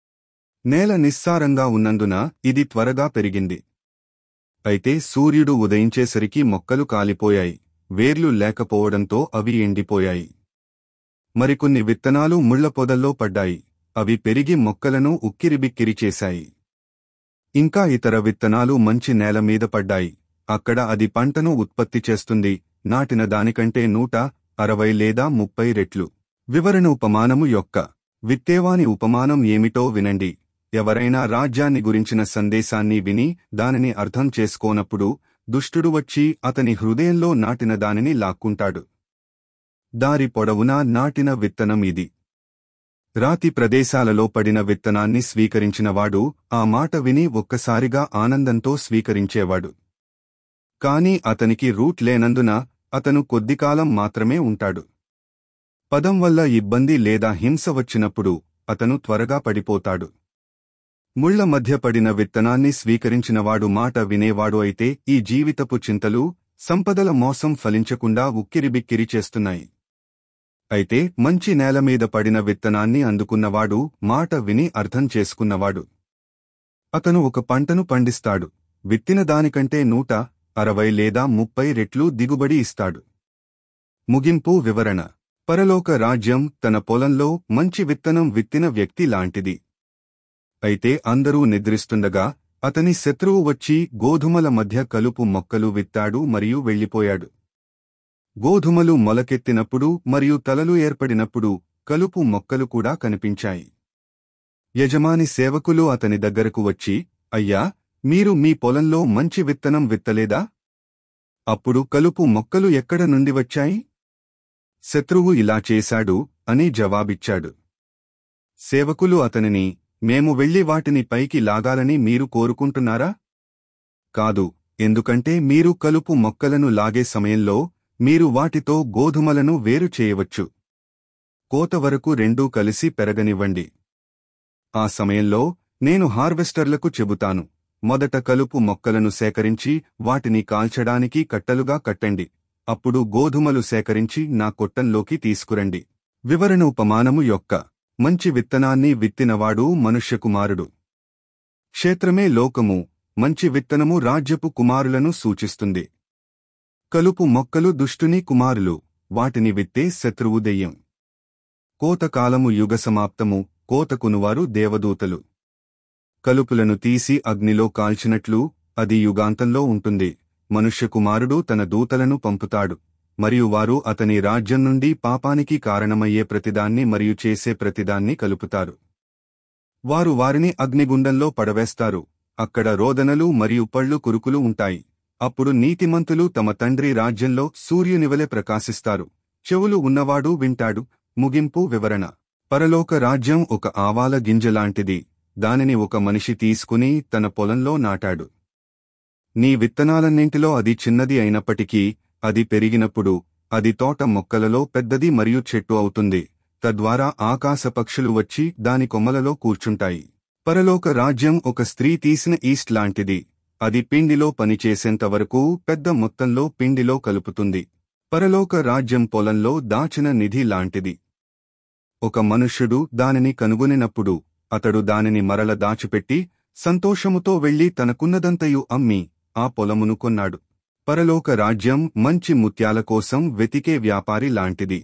నేల నిస్సారంగా ఉన్నందున ఇది త్వరగా పెరిగింది అయితే సూర్యుడు ఉదయించేసరికి మొక్కలు కాలిపోయాయి వేర్లు లేకపోవడంతో అవి ఎండిపోయాయి మరికొన్ని విత్తనాలు ముళ్ల పొదల్లో పడ్డాయి అవి పెరిగి మొక్కలను ఉక్కిరిబిక్కిరి చేశాయి ఇంకా ఇతర విత్తనాలు మంచి నేల మీద పడ్డాయి అక్కడ అది పంటను ఉత్పత్తి చేస్తుంది నాటిన దానికంటే నూట అరవై లేదా ముప్పై రెట్లు వివరణ ఉపమానము యొక్క విత్తేవాని ఉపమానం ఏమిటో వినండి ఎవరైనా రాజ్యాన్ని గురించిన సందేశాన్ని విని దానిని అర్థం చేసుకోనప్పుడు దుష్టుడు వచ్చి అతని హృదయంలో నాటిన దానిని లాక్కుంటాడు దారి పొడవునా నాటిన విత్తనం ఇది రాతి ప్రదేశాలలో పడిన విత్తనాన్ని స్వీకరించినవాడు ఆ మాట విని ఒక్కసారిగా ఆనందంతో స్వీకరించేవాడు కాని అతనికి రూట్ లేనందున అతను కొద్దికాలం మాత్రమే ఉంటాడు పదం వల్ల ఇబ్బంది లేదా హింస వచ్చినప్పుడు అతను త్వరగా పడిపోతాడు ముళ్ల మధ్య పడిన విత్తనాన్ని స్వీకరించినవాడు మాట వినేవాడు అయితే ఈ జీవితపు చింతలు సంపదల మోసం ఫలించకుండా ఉక్కిరిబిక్కిరి చేస్తున్నాయి అయితే మంచి నేల మీద పడిన విత్తనాన్ని అందుకున్నవాడు మాట విని అర్థం చేసుకున్నవాడు అతను ఒక పంటను పండిస్తాడు విత్తిన దానికంటే నూట అరవై లేదా ముప్పై రెట్లు దిగుబడి ఇస్తాడు ముగింపు వివరణ పరలోక రాజ్యం తన పొలంలో మంచి విత్తనం విత్తిన వ్యక్తి లాంటిది అయితే అందరూ నిద్రిస్తుండగా అతని శత్రువు వచ్చి గోధుమల మధ్య కలుపు మొక్కలు విత్తాడు మరియు వెళ్ళిపోయాడు గోధుమలు మొలకెత్తినప్పుడు మరియు తలలు ఏర్పడినప్పుడు కలుపు మొక్కలు కూడా కనిపించాయి యజమాని సేవకులు అతని దగ్గరకు వచ్చి అయ్యా మీరు మీ పొలంలో మంచి విత్తనం విత్తలేదా అప్పుడు కలుపు మొక్కలు ఎక్కడ నుండి వచ్చాయి శత్రువు ఇలా చేశాడు అని జవాబిచ్చాడు సేవకులు అతనిని మేము వెళ్లి వాటిని పైకి లాగాలని మీరు కోరుకుంటున్నారా కాదు ఎందుకంటే మీరు కలుపు మొక్కలను లాగే సమయంలో మీరు వాటితో గోధుమలను వేరు చేయవచ్చు కోత వరకు రెండూ కలిసి పెరగనివ్వండి ఆ సమయంలో నేను హార్వెస్టర్లకు చెబుతాను మొదట కలుపు మొక్కలను సేకరించి వాటిని కాల్చడానికి కట్టలుగా కట్టండి అప్పుడు గోధుమలు సేకరించి నా కొట్టంలోకి తీసుకురండి వివరణ ఉపమానము యొక్క మంచి విత్తనాన్ని విత్తినవాడు మనుష్యకుమారుడు క్షేత్రమే లోకము మంచి విత్తనము రాజ్యపు కుమారులను సూచిస్తుంది కలుపు మొక్కలు దుష్టుని కుమారులు వాటిని విత్తే శత్రువు దెయ్యం కోతకాలము యుగ సమాప్తము కోతకునువారు దేవదూతలు కలుపులను తీసి అగ్నిలో కాల్చినట్లు అది యుగాంతంలో ఉంటుంది మనుష్యకుమారుడు తన దూతలను పంపుతాడు మరియు వారు అతని రాజ్యం నుండి పాపానికి కారణమయ్యే ప్రతిదాన్ని మరియు చేసే ప్రతిదాన్ని కలుపుతారు వారు వారిని అగ్నిగుండంలో పడవేస్తారు అక్కడ రోదనలు మరియు పళ్ళు కురుకులు ఉంటాయి అప్పుడు నీతిమంతులు తమ తండ్రి రాజ్యంలో సూర్యునివలె ప్రకాశిస్తారు చెవులు ఉన్నవాడు వింటాడు ముగింపు వివరణ పరలోక రాజ్యం ఒక ఆవాల గింజలాంటిది దానిని ఒక మనిషి తీసుకుని తన పొలంలో నాటాడు నీ విత్తనాలన్నింటిలో అది చిన్నది అయినప్పటికీ అది పెరిగినప్పుడు అది తోట మొక్కలలో పెద్దది మరియు చెట్టు అవుతుంది తద్వారా ఆకాశ పక్షులు వచ్చి దాని కొమ్మలలో కూర్చుంటాయి పరలోక రాజ్యం ఒక స్త్రీ తీసిన ఈస్ట్ లాంటిది అది పిండిలో పనిచేసేంతవరకు పెద్ద మొత్తంలో పిండిలో కలుపుతుంది పరలోక రాజ్యం పొలంలో దాచిన నిధి లాంటిది ఒక మనుష్యుడు దానిని కనుగొనినప్పుడు అతడు దానిని మరల దాచిపెట్టి సంతోషముతో వెళ్లి తనకున్నదంతయు అమ్మి ఆ పొలమును కొన్నాడు పరలోక రాజ్యం మంచి ముత్యాల కోసం వెతికే వ్యాపారి లాంటిది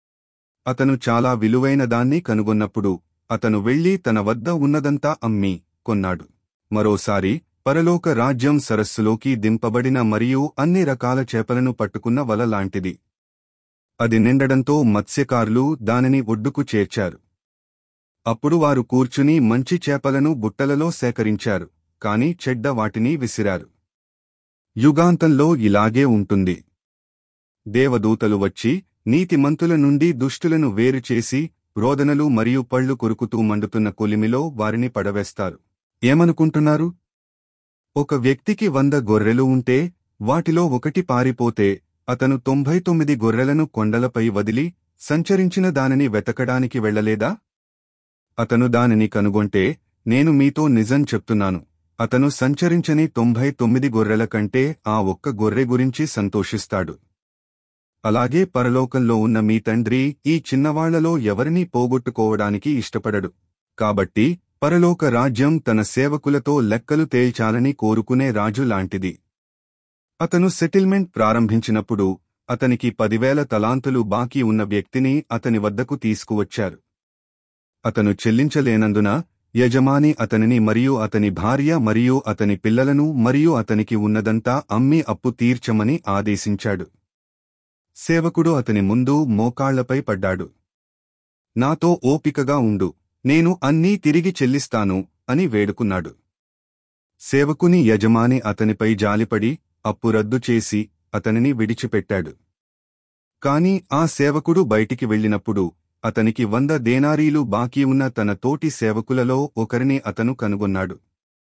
అతను చాలా విలువైన దాన్ని కనుగొన్నప్పుడు అతను వెళ్లి తన వద్ద ఉన్నదంతా అమ్మి కొన్నాడు మరోసారి పరలోక రాజ్యం సరస్సులోకి దింపబడిన మరియు అన్ని రకాల చేపలను పట్టుకున్న వల లాంటిది అది నిండడంతో మత్స్యకారులు దానిని ఒడ్డుకు చేర్చారు అప్పుడు వారు కూర్చుని మంచి చేపలను బుట్టలలో సేకరించారు కాని చెడ్డ వాటిని విసిరారు యుగాంతంలో ఇలాగే ఉంటుంది దేవదూతలు వచ్చి నీతిమంతుల నుండి దుష్టులను వేరుచేసి రోదనలు మరియు పళ్ళు కొరుకుతూ మండుతున్న కొలిమిలో వారిని పడవేస్తారు ఏమనుకుంటున్నారు ఒక వ్యక్తికి వంద గొర్రెలు ఉంటే వాటిలో ఒకటి పారిపోతే అతను తొంభై తొమ్మిది గొర్రెలను కొండలపై వదిలి సంచరించిన దానిని వెతకడానికి వెళ్ళలేదా అతను దానిని కనుగొంటే నేను మీతో నిజం చెప్తున్నాను అతను సంచరించని తొంభై తొమ్మిది గొర్రెల కంటే ఆ ఒక్క గొర్రె గురించి సంతోషిస్తాడు అలాగే పరలోకంలో ఉన్న మీ తండ్రి ఈ చిన్నవాళ్లలో ఎవరినీ పోగొట్టుకోవడానికి ఇష్టపడడు కాబట్టి పరలోక రాజ్యం తన సేవకులతో లెక్కలు తేల్చాలని కోరుకునే రాజు లాంటిది అతను సెటిల్మెంట్ ప్రారంభించినప్పుడు అతనికి పదివేల తలాంతులు బాకీ ఉన్న వ్యక్తిని అతని వద్దకు తీసుకువచ్చారు అతను చెల్లించలేనందున యజమాని అతనిని మరియు అతని భార్య మరియు అతని పిల్లలను మరియు అతనికి ఉన్నదంతా అమ్మి అప్పు తీర్చమని ఆదేశించాడు సేవకుడు అతని ముందు మోకాళ్లపై పడ్డాడు నాతో ఓపికగా ఉండు నేను అన్నీ తిరిగి చెల్లిస్తాను అని వేడుకున్నాడు సేవకుని యజమాని అతనిపై జాలిపడి అప్పు రద్దు చేసి అతనిని విడిచిపెట్టాడు కాని ఆ సేవకుడు బయటికి వెళ్ళినప్పుడు అతనికి వంద దేనారీలు బాకీ ఉన్న తన తోటి సేవకులలో ఒకరిని అతను కనుగొన్నాడు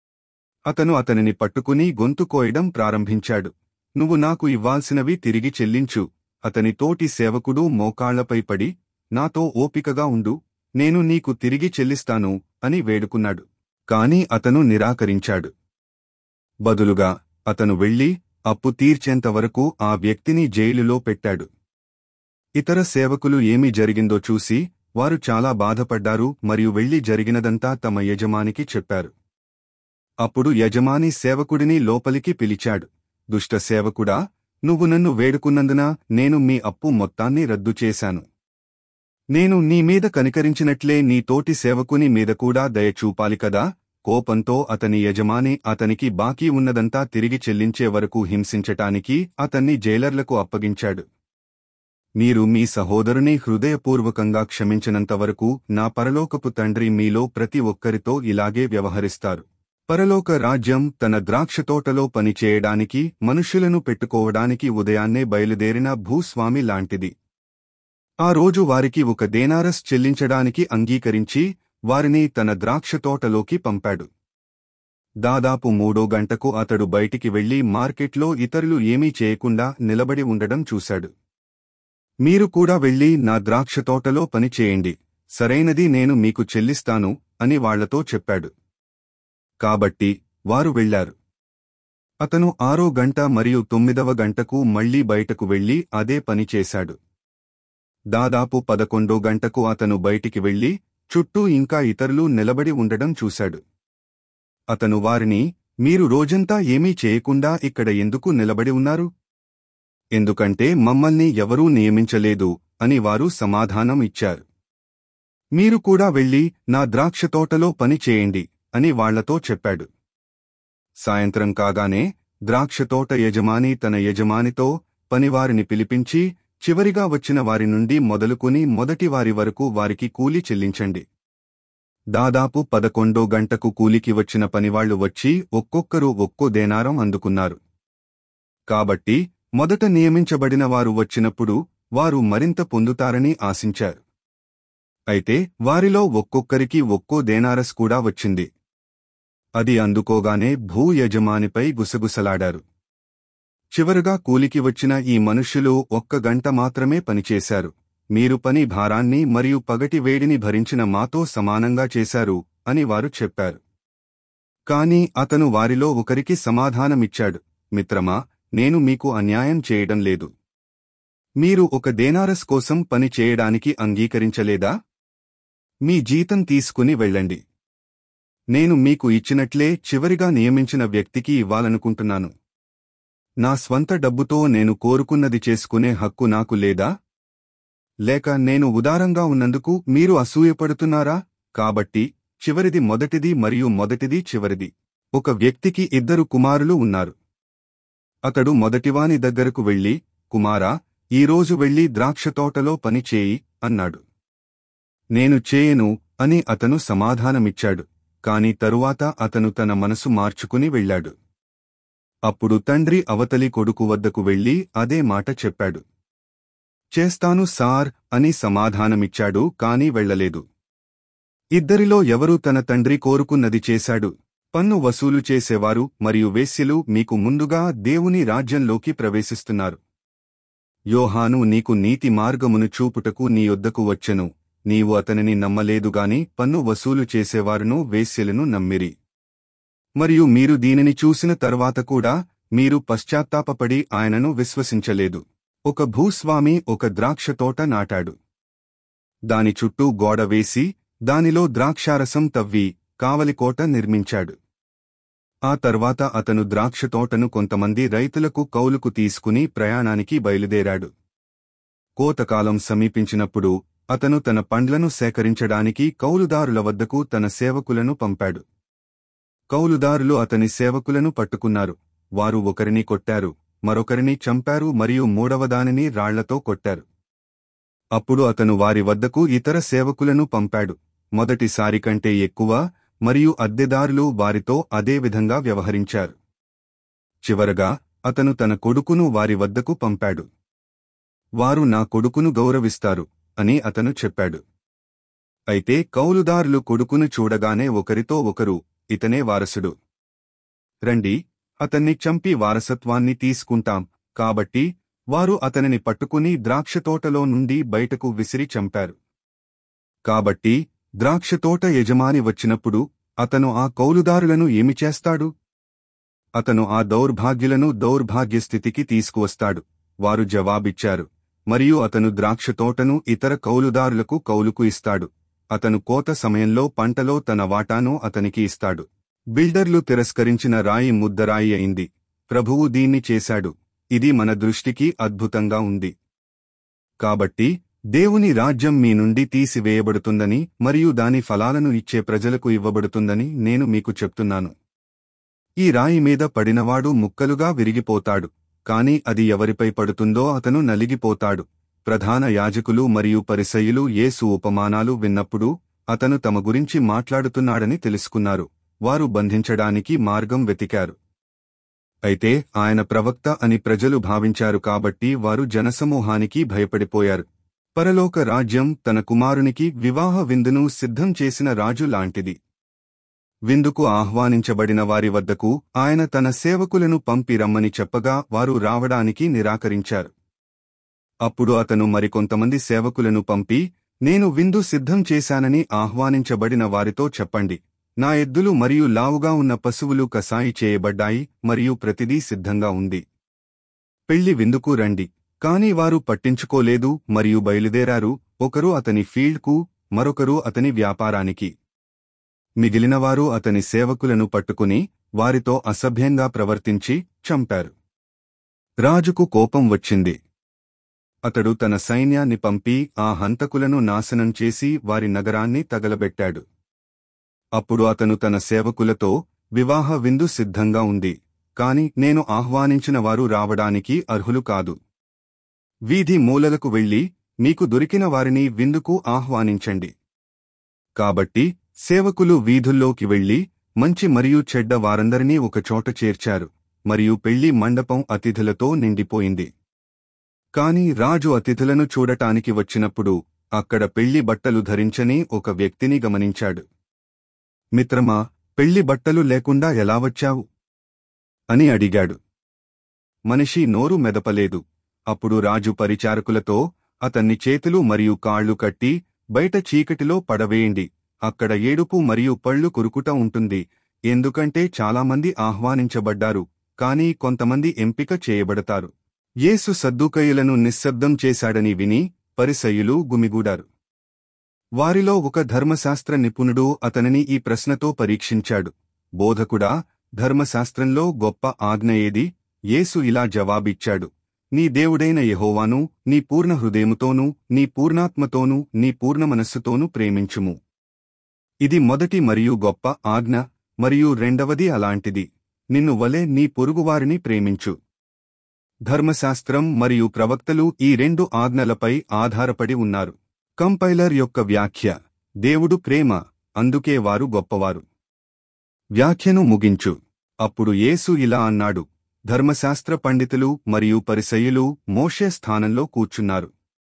అతను అతనిని పట్టుకుని గొంతు కోయడం ప్రారంభించాడు నువ్వు నాకు ఇవ్వాల్సినవి తిరిగి చెల్లించు అతని తోటి సేవకుడు మోకాళ్లపై పడి నాతో ఓపికగా ఉండు నేను నీకు తిరిగి చెల్లిస్తాను అని వేడుకున్నాడు కాని అతను నిరాకరించాడు బదులుగా అతను వెళ్లి అప్పు తీర్చేంతవరకు ఆ వ్యక్తిని జైలులో పెట్టాడు ఇతర సేవకులు ఏమి జరిగిందో చూసి వారు చాలా బాధపడ్డారు మరియు వెళ్లి జరిగినదంతా తమ యజమానికి చెప్పారు అప్పుడు యజమాని సేవకుడిని లోపలికి పిలిచాడు దుష్ట సేవకుడా నువ్వు నన్ను వేడుకున్నందున నేను మీ అప్పు మొత్తాన్ని రద్దు చేశాను నేను నీ మీద కనికరించినట్లే నీ తోటి సేవకుని మీద కూడా దయ చూపాలి కదా కోపంతో అతని యజమాని అతనికి బాకీ ఉన్నదంతా తిరిగి చెల్లించే వరకు హింసించటానికి అతన్ని జైలర్లకు అప్పగించాడు మీరు మీ సహోదరుని హృదయపూర్వకంగా క్షమించినంతవరకు నా పరలోకపు తండ్రి మీలో ప్రతి ఒక్కరితో ఇలాగే వ్యవహరిస్తారు పరలోక రాజ్యం తన ద్రాక్షతోటలో పనిచేయడానికి మనుష్యులను పెట్టుకోవడానికి ఉదయాన్నే బయలుదేరిన భూస్వామి లాంటిది ఆ రోజు వారికి ఒక దేనారస్ చెల్లించడానికి అంగీకరించి వారిని తన ద్రాక్షతోటలోకి పంపాడు దాదాపు మూడో గంటకు అతడు బయటికి వెళ్లి మార్కెట్లో ఇతరులు ఏమీ చేయకుండా నిలబడి ఉండడం చూశాడు మీరు కూడా వెళ్లి నా ద్రాక్షతోటలో పని చేయండి సరైనది నేను మీకు చెల్లిస్తాను అని వాళ్లతో చెప్పాడు కాబట్టి వారు వెళ్లారు అతను ఆరో గంట మరియు తొమ్మిదవ గంటకు మళ్లీ బయటకు వెళ్లి అదే పని చేశాడు దాదాపు పదకొండో గంటకు అతను బయటికి వెళ్లి చుట్టూ ఇంకా ఇతరులు నిలబడి ఉండడం చూశాడు అతను వారిని మీరు రోజంతా ఏమీ చేయకుండా ఇక్కడ ఎందుకు నిలబడి ఉన్నారు ఎందుకంటే మమ్మల్ని ఎవరూ నియమించలేదు అని వారు సమాధానం ఇచ్చారు మీరు కూడా వెళ్లి నా ద్రాక్షతోటలో పని చేయండి అని వాళ్లతో చెప్పాడు సాయంత్రం కాగానే ద్రాక్షతోట యజమాని తన యజమానితో పనివారిని పిలిపించి చివరిగా వచ్చిన వారి నుండి మొదలుకొని మొదటి వారి వరకు వారికి కూలి చెల్లించండి దాదాపు పదకొండో గంటకు కూలికి వచ్చిన పనివాళ్లు వచ్చి ఒక్కొక్కరు ఒక్కో దేనారం అందుకున్నారు కాబట్టి మొదట నియమించబడిన వారు వచ్చినప్పుడు వారు మరింత పొందుతారని ఆశించారు అయితే వారిలో ఒక్కొక్కరికి ఒక్కో దేనారస్ కూడా వచ్చింది అది అందుకోగానే భూ యజమానిపై గుసగుసలాడారు చివరగా కూలికి వచ్చిన ఈ మనుష్యులు ఒక్క గంట మాత్రమే పనిచేశారు మీరు పని భారాన్ని మరియు పగటి వేడిని భరించిన మాతో సమానంగా చేశారు అని వారు చెప్పారు కాని అతను వారిలో ఒకరికి సమాధానమిచ్చాడు మిత్రమా నేను మీకు అన్యాయం చేయడం లేదు మీరు ఒక దేనారస్ కోసం పని చేయడానికి అంగీకరించలేదా మీ జీతం తీసుకుని వెళ్ళండి నేను మీకు ఇచ్చినట్లే చివరిగా నియమించిన వ్యక్తికి ఇవ్వాలనుకుంటున్నాను నా స్వంత డబ్బుతో నేను కోరుకున్నది చేసుకునే హక్కు నాకు లేదా లేక నేను ఉదారంగా ఉన్నందుకు మీరు అసూయపడుతున్నారా కాబట్టి చివరిది మొదటిది మరియు మొదటిది చివరిది ఒక వ్యక్తికి ఇద్దరు కుమారులు ఉన్నారు అతడు మొదటివాని దగ్గరకు వెళ్లి కుమారా ఈరోజు వెళ్లి ద్రాక్షతోటలో పని చేయి అన్నాడు నేను చేయను అని అతను సమాధానమిచ్చాడు కాని తరువాత అతను తన మనసు మార్చుకుని వెళ్ళాడు అప్పుడు తండ్రి అవతలి కొడుకు వద్దకు వెళ్లి అదే మాట చెప్పాడు చేస్తాను సార్ అని సమాధానమిచ్చాడు కాని వెళ్ళలేదు ఇద్దరిలో ఎవరు తన తండ్రి కోరుకున్నది చేశాడు పన్ను వసూలు చేసేవారు మరియు వేశ్యలు మీకు ముందుగా దేవుని రాజ్యంలోకి ప్రవేశిస్తున్నారు యోహాను నీకు నీతి మార్గమును చూపుటకు నీ యొద్దకు వచ్చెను నీవు అతనిని నమ్మలేదుగాని పన్ను వసూలు చేసేవారును వేశ్యలను నమ్మిరి మరియు మీరు దీనిని చూసిన తర్వాత కూడా మీరు పశ్చాత్తాపపడి ఆయనను విశ్వసించలేదు ఒక భూస్వామి ఒక ద్రాక్ష తోట నాటాడు దాని చుట్టూ గోడ వేసి దానిలో ద్రాక్షారసం తవ్వి కావలికోట నిర్మించాడు ఆ తర్వాత అతను ద్రాక్ష తోటను కొంతమంది రైతులకు కౌలుకు తీసుకుని ప్రయాణానికి బయలుదేరాడు కోతకాలం సమీపించినప్పుడు అతను తన పండ్లను సేకరించడానికి కౌలుదారుల వద్దకు తన సేవకులను పంపాడు కౌలుదారులు అతని సేవకులను పట్టుకున్నారు వారు ఒకరిని కొట్టారు మరొకరిని చంపారు మరియు మూడవదానిని రాళ్లతో కొట్టారు అప్పుడు అతను వారి వద్దకు ఇతర సేవకులను పంపాడు మొదటిసారి కంటే ఎక్కువ మరియు అద్దెదారులు వారితో అదే విధంగా వ్యవహరించారు చివరగా అతను తన కొడుకును వారి వద్దకు పంపాడు వారు నా కొడుకును గౌరవిస్తారు అని అతను చెప్పాడు అయితే కౌలుదారులు కొడుకును చూడగానే ఒకరితో ఒకరు ఇతనే వారసుడు రండి అతన్ని చంపి వారసత్వాన్ని తీసుకుంటాం కాబట్టి వారు అతనిని పట్టుకుని ద్రాక్షతోటలో నుండి బయటకు విసిరి చంపారు కాబట్టి ద్రాక్షతోట యజమాని వచ్చినప్పుడు అతను ఆ కౌలుదారులను ఏమి చేస్తాడు అతను ఆ దౌర్భాగ్యులను దౌర్భాగ్య స్థితికి తీసుకువస్తాడు వారు జవాబిచ్చారు మరియు అతను ద్రాక్షతోటను ఇతర కౌలుదారులకు కౌలుకు ఇస్తాడు అతను కోత సమయంలో పంటలో తన వాటాను అతనికి ఇస్తాడు బిల్డర్లు తిరస్కరించిన రాయి ముద్దరాయి అయింది ప్రభువు దీన్ని చేశాడు ఇది మన దృష్టికి అద్భుతంగా ఉంది కాబట్టి దేవుని రాజ్యం మీ నుండి తీసివేయబడుతుందని మరియు దాని ఫలాలను ఇచ్చే ప్రజలకు ఇవ్వబడుతుందని నేను మీకు చెప్తున్నాను ఈ రాయి మీద పడినవాడు ముక్కలుగా విరిగిపోతాడు కాని అది ఎవరిపై పడుతుందో అతను నలిగిపోతాడు ప్రధాన యాజకులు మరియు పరిసయ్యులు యేసు ఉపమానాలు విన్నప్పుడు అతను తమ గురించి మాట్లాడుతున్నాడని తెలుసుకున్నారు వారు బంధించడానికి మార్గం వెతికారు అయితే ఆయన ప్రవక్త అని ప్రజలు భావించారు కాబట్టి వారు జనసమూహానికి భయపడిపోయారు పరలోక రాజ్యం తన కుమారునికి వివాహ విందును సిద్ధం చేసిన రాజు లాంటిది విందుకు ఆహ్వానించబడిన వారి వద్దకు ఆయన తన సేవకులను పంపి రమ్మని చెప్పగా వారు రావడానికి నిరాకరించారు అప్పుడు అతను మరికొంతమంది సేవకులను పంపి నేను విందు సిద్ధం చేశానని ఆహ్వానించబడిన వారితో చెప్పండి నా ఎద్దులు మరియు లావుగా ఉన్న పశువులు కసాయి చేయబడ్డాయి మరియు ప్రతిదీ సిద్ధంగా ఉంది పెళ్లి విందుకు రండి కాని వారు పట్టించుకోలేదు మరియు బయలుదేరారు ఒకరు అతని ఫీల్డ్కు మరొకరు అతని వ్యాపారానికి మిగిలినవారు అతని సేవకులను పట్టుకుని వారితో అసభ్యంగా ప్రవర్తించి చంపారు రాజుకు కోపం వచ్చింది అతడు తన సైన్యాన్ని పంపి ఆ హంతకులను నాశనం చేసి వారి నగరాన్ని తగలబెట్టాడు అప్పుడు అతను తన సేవకులతో వివాహ విందు సిద్ధంగా ఉంది కాని నేను ఆహ్వానించిన వారు రావడానికి అర్హులు కాదు వీధి మూలలకు వెళ్లి మీకు దొరికిన వారిని విందుకు ఆహ్వానించండి కాబట్టి సేవకులు వీధుల్లోకి వెళ్లి మంచి మరియు చెడ్డ వారందరినీ ఒకచోట చేర్చారు మరియు పెళ్లి మండపం అతిథులతో నిండిపోయింది కాని రాజు అతిథులను చూడటానికి వచ్చినప్పుడు అక్కడ పెళ్లి బట్టలు ధరించని ఒక వ్యక్తిని గమనించాడు మిత్రమా పెళ్లి బట్టలు లేకుండా ఎలా వచ్చావు అని అడిగాడు మనిషి నోరు మెదపలేదు అప్పుడు రాజు పరిచారకులతో అతన్ని చేతులు మరియు కాళ్లు కట్టి బయట చీకటిలో పడవేయండి అక్కడ ఏడుపు మరియు పళ్ళు కురుకుట ఉంటుంది ఎందుకంటే చాలామంది ఆహ్వానించబడ్డారు కానీ కొంతమంది ఎంపిక చేయబడతారు యేసు సద్దుకయ్యులను నిశ్శబ్దం చేశాడని విని పరిసయ్యులు గుమిగూడారు వారిలో ఒక ధర్మశాస్త్ర నిపుణుడు అతనిని ఈ ప్రశ్నతో పరీక్షించాడు బోధకుడా ధర్మశాస్త్రంలో గొప్ప ఆజ్ఞ ఏది యేసు ఇలా జవాబిచ్చాడు నీ దేవుడైన యెహోవాను నీ పూర్ణ హృదయముతోనూ నీ పూర్ణాత్మతోనూ నీ పూర్ణ మనస్సుతోనూ ప్రేమించుము ఇది మొదటి మరియు గొప్ప ఆజ్ఞ మరియు రెండవది అలాంటిది నిన్ను వలె నీ పొరుగువారిని ప్రేమించు ధర్మశాస్త్రం మరియు ప్రవక్తలు ఈ రెండు ఆజ్ఞలపై ఆధారపడి ఉన్నారు కంపైలర్ యొక్క వ్యాఖ్య దేవుడు ప్రేమ అందుకే వారు గొప్పవారు వ్యాఖ్యను ముగించు అప్పుడు యేసు ఇలా అన్నాడు ధర్మశాస్త్ర పండితులు మరియు పరిసయ్యులు మోషే స్థానంలో కూర్చున్నారు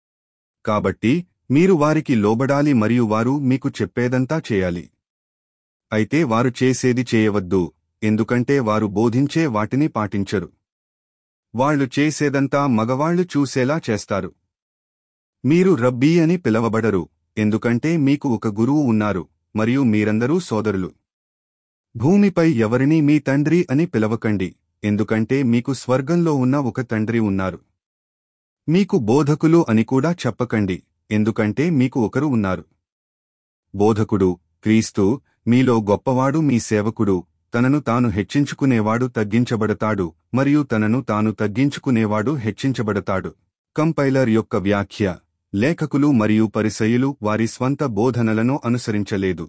కాబట్టి మీరు వారికి లోబడాలి మరియు వారు మీకు చెప్పేదంతా చేయాలి అయితే వారు చేసేది చేయవద్దు ఎందుకంటే వారు బోధించే వాటిని పాటించరు వాళ్ళు చేసేదంతా మగవాళ్లు చూసేలా చేస్తారు మీరు రబ్బీ అని పిలవబడరు ఎందుకంటే మీకు ఒక గురువు ఉన్నారు మరియు మీరందరూ సోదరులు భూమిపై ఎవరినీ మీ తండ్రి అని పిలవకండి ఎందుకంటే మీకు స్వర్గంలో ఉన్న ఒక తండ్రి ఉన్నారు మీకు బోధకులు అని కూడా చెప్పకండి ఎందుకంటే మీకు ఒకరు ఉన్నారు బోధకుడు క్రీస్తు మీలో గొప్పవాడు మీ సేవకుడు తనను తాను హెచ్చించుకునేవాడు తగ్గించబడతాడు మరియు తనను తాను తగ్గించుకునేవాడు హెచ్చించబడతాడు కంపైలర్ యొక్క వ్యాఖ్య లేఖకులు మరియు పరిసయులు వారి స్వంత బోధనలను అనుసరించలేదు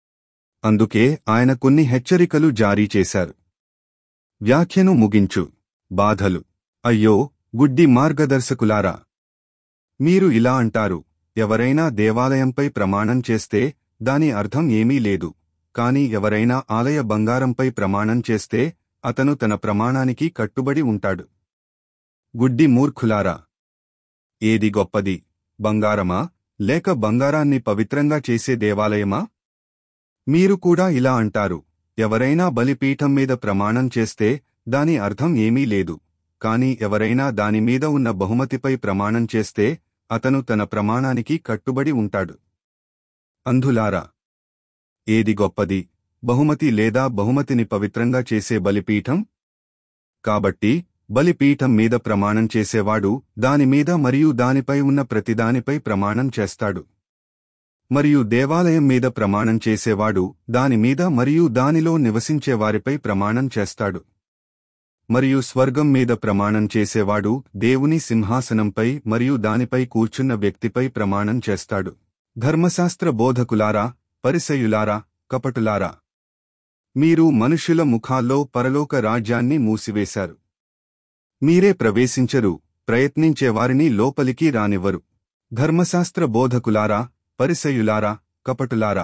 అందుకే ఆయన కొన్ని హెచ్చరికలు జారీ చేశారు వ్యాఖ్యను ముగించు బాధలు అయ్యో గుడ్డి మార్గదర్శకులారా మీరు ఇలా అంటారు ఎవరైనా దేవాలయంపై ప్రమాణం చేస్తే దాని అర్థం ఏమీ లేదు కాని ఎవరైనా ఆలయ బంగారంపై ప్రమాణం చేస్తే అతను తన ప్రమాణానికి కట్టుబడి ఉంటాడు గుడ్డి మూర్ఖులారా ఏది గొప్పది బంగారమా లేక బంగారాన్ని పవిత్రంగా చేసే దేవాలయమా మీరు కూడా ఇలా అంటారు ఎవరైనా బలిపీఠం మీద ప్రమాణం చేస్తే దాని అర్థం ఏమీ లేదు కాని ఎవరైనా దానిమీద ఉన్న బహుమతిపై ప్రమాణం చేస్తే అతను తన ప్రమాణానికి కట్టుబడి ఉంటాడు అంధులారా ఏది గొప్పది బహుమతి లేదా బహుమతిని పవిత్రంగా చేసే బలిపీఠం కాబట్టి బలిపీఠం మీద ప్రమాణం చేసేవాడు దానిమీద మరియు దానిపై ఉన్న ప్రతిదానిపై ప్రమాణం చేస్తాడు మరియు దేవాలయం మీద ప్రమాణం చేసేవాడు దానిమీద మరియు దానిలో నివసించేవారిపై ప్రమాణం చేస్తాడు మరియు స్వర్గం మీద ప్రమాణం చేసేవాడు దేవుని సింహాసనంపై మరియు దానిపై కూర్చున్న వ్యక్తిపై ప్రమాణం చేస్తాడు ధర్మశాస్త్ర బోధకులారా పరిసయులారా కపటులారా మీరు మనుషుల ముఖాల్లో పరలోక రాజ్యాన్ని మూసివేశారు మీరే ప్రవేశించరు ప్రయత్నించేవారిని లోపలికి రానివ్వరు ధర్మశాస్త్ర బోధకులారా పరిసయులారా కపటులారా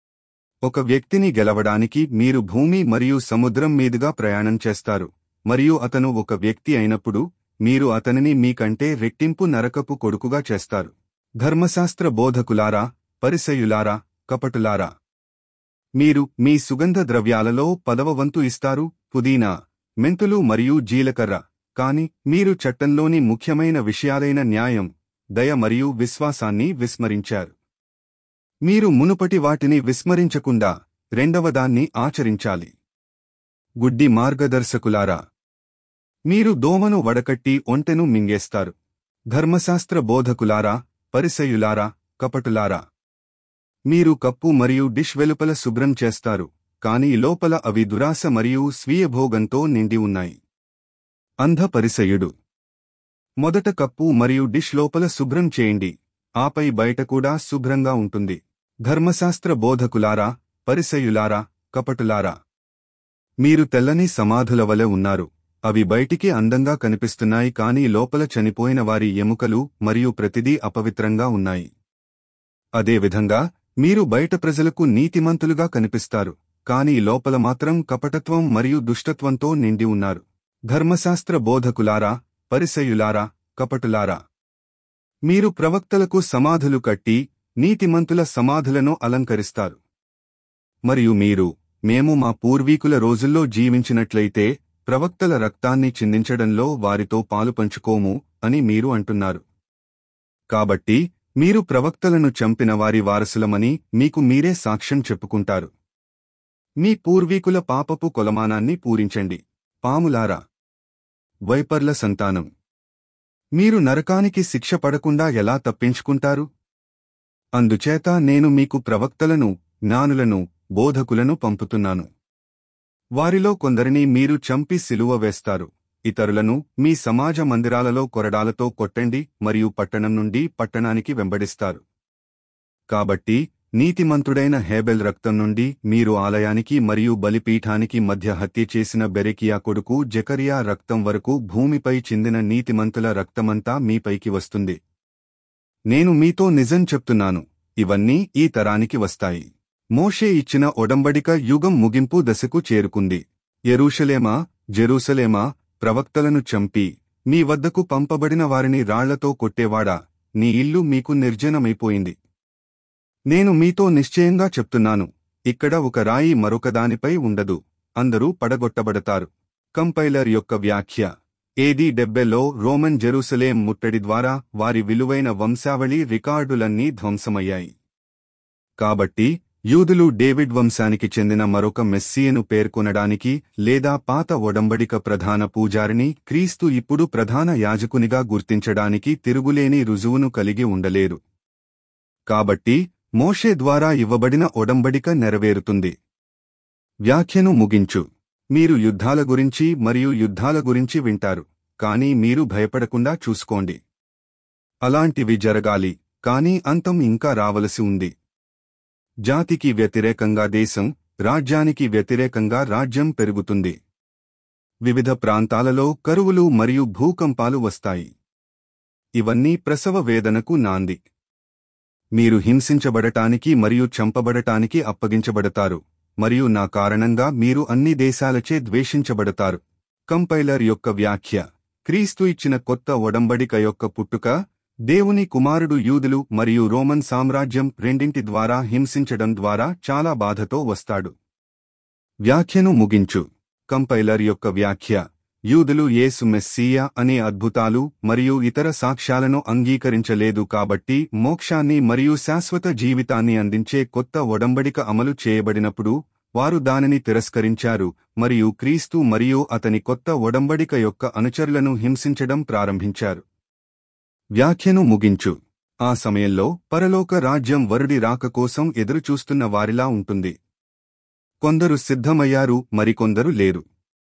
ఒక వ్యక్తిని గెలవడానికి మీరు భూమి మరియు సముద్రం మీదుగా ప్రయాణం చేస్తారు మరియు అతను ఒక వ్యక్తి అయినప్పుడు మీరు అతనిని మీకంటే రెట్టింపు నరకపు కొడుకుగా చేస్తారు ధర్మశాస్త్ర బోధకులారా పరిసయులారా కపటులారా మీరు మీ సుగంధ ద్రవ్యాలలో పదవ వంతు ఇస్తారు పుదీనా మెంతులు మరియు జీలకర్ర కాని మీరు చట్టంలోని ముఖ్యమైన విషయాలైన న్యాయం దయ మరియు విశ్వాసాన్ని విస్మరించారు మీరు మునుపటి వాటిని విస్మరించకుండా రెండవదాన్ని ఆచరించాలి గుడ్డి మార్గదర్శకులారా మీరు దోమను వడకట్టి ఒంటెను మింగేస్తారు ధర్మశాస్త్ర బోధకులారా పరిసయులారా కపటులారా మీరు కప్పు మరియు డిష్ వెలుపల శుభ్రం చేస్తారు కాని లోపల అవి దురాశ మరియు స్వీయ భోగంతో నిండి ఉన్నాయి అంధ పరిసయుడు మొదట కప్పు మరియు డిష్ లోపల శుభ్రం చేయండి ఆపై బయట కూడా శుభ్రంగా ఉంటుంది ధర్మశాస్త్ర బోధకులారా పరిసయులారా కపటులారా మీరు తెల్లని సమాధుల వలె ఉన్నారు అవి బయటికి అందంగా కనిపిస్తున్నాయి కాని లోపల చనిపోయిన వారి ఎముకలు మరియు ప్రతిదీ అపవిత్రంగా ఉన్నాయి అదేవిధంగా మీరు బయట ప్రజలకు నీతిమంతులుగా కనిపిస్తారు కాని లోపల మాత్రం కపటత్వం మరియు దుష్టత్వంతో నిండి ఉన్నారు ధర్మశాస్త్ర బోధకులారా పరిసయులారా కపటులారా మీరు ప్రవక్తలకు సమాధులు కట్టి నీతిమంతుల సమాధులను అలంకరిస్తారు మరియు మీరు మేము మా పూర్వీకుల రోజుల్లో జీవించినట్లయితే ప్రవక్తల రక్తాన్ని చిందించడంలో వారితో పాలు పంచుకోము అని మీరు అంటున్నారు కాబట్టి మీరు ప్రవక్తలను చంపిన వారి వారసులమని మీకు మీరే సాక్ష్యం చెప్పుకుంటారు మీ పూర్వీకుల పాపపు కొలమానాన్ని పూరించండి పాములారా వైపర్ల సంతానం మీరు నరకానికి శిక్ష పడకుండా ఎలా తప్పించుకుంటారు అందుచేత నేను మీకు ప్రవక్తలను జ్ఞానులను బోధకులను పంపుతున్నాను వారిలో కొందరిని మీరు చంపి సిలువ వేస్తారు ఇతరులను మీ సమాజ మందిరాలలో కొరడాలతో కొట్టండి మరియు పట్టణం నుండి పట్టణానికి వెంబడిస్తారు కాబట్టి నీతిమంతుడైన హేబెల్ రక్తం నుండి మీరు ఆలయానికి మరియు బలిపీఠానికి మధ్య హత్య చేసిన బెరెకియా కొడుకు జకరియా రక్తం వరకు భూమిపై చిందిన నీతిమంతుల రక్తమంతా మీపైకి వస్తుంది నేను మీతో నిజం చెప్తున్నాను ఇవన్నీ ఈ తరానికి వస్తాయి మోషే ఇచ్చిన ఒడంబడిక యుగం ముగింపు దశకు చేరుకుంది ఎరూషలేమా జెరూసలేమా ప్రవక్తలను చంపి మీ వద్దకు పంపబడిన వారిని రాళ్లతో కొట్టేవాడా నీ ఇల్లు మీకు నిర్జనమైపోయింది నేను మీతో నిశ్చయంగా చెప్తున్నాను ఇక్కడ ఒక రాయి మరొకదానిపై ఉండదు అందరూ పడగొట్టబడతారు కంపైలర్ యొక్క వ్యాఖ్య ఏది డెబ్బెలో రోమన్ జెరూసలేం ముట్టడి ద్వారా వారి విలువైన వంశావళి రికార్డులన్నీ ధ్వంసమయ్యాయి కాబట్టి యూదులు డేవిడ్ వంశానికి చెందిన మరొక మెస్సియను పేర్కొనడానికి లేదా పాత ఒడంబడిక ప్రధాన పూజారిని క్రీస్తు ఇప్పుడు ప్రధాన యాజకునిగా గుర్తించడానికి తిరుగులేని రుజువును కలిగి ఉండలేరు కాబట్టి మోషే ద్వారా ఇవ్వబడిన ఒడంబడిక నెరవేరుతుంది వ్యాఖ్యను ముగించు మీరు యుద్ధాల గురించి మరియు యుద్ధాల గురించి వింటారు కానీ మీరు భయపడకుండా చూసుకోండి అలాంటివి జరగాలి కానీ అంతం ఇంకా రావలసి ఉంది జాతికి వ్యతిరేకంగా దేశం రాజ్యానికి వ్యతిరేకంగా రాజ్యం పెరుగుతుంది వివిధ ప్రాంతాలలో కరువులు మరియు భూకంపాలు వస్తాయి ఇవన్నీ ప్రసవ వేదనకు నాంది మీరు హింసించబడటానికి మరియు చంపబడటానికి అప్పగించబడతారు మరియు నా కారణంగా మీరు అన్ని దేశాలచే ద్వేషించబడతారు కంపైలర్ యొక్క వ్యాఖ్య క్రీస్తు ఇచ్చిన కొత్త ఒడంబడిక యొక్క పుట్టుక దేవుని కుమారుడు యూదులు మరియు రోమన్ సామ్రాజ్యం రెండింటి ద్వారా హింసించడం ద్వారా చాలా బాధతో వస్తాడు వ్యాఖ్యను ముగించు కంపైలర్ యొక్క వ్యాఖ్య యూదులు యేసు మెస్సీయా అనే అద్భుతాలు మరియు ఇతర సాక్ష్యాలను అంగీకరించలేదు కాబట్టి మోక్షాన్ని మరియు శాశ్వత జీవితాన్ని అందించే కొత్త ఒడంబడిక అమలు చేయబడినప్పుడు వారు దానిని తిరస్కరించారు మరియు క్రీస్తు మరియు అతని కొత్త ఒడంబడిక యొక్క అనుచరులను హింసించడం ప్రారంభించారు వ్యాఖ్యను ముగించు ఆ సమయంలో పరలోక రాజ్యం వరుడి రాక కోసం ఎదురుచూస్తున్న వారిలా ఉంటుంది కొందరు సిద్ధమయ్యారు మరికొందరు లేరు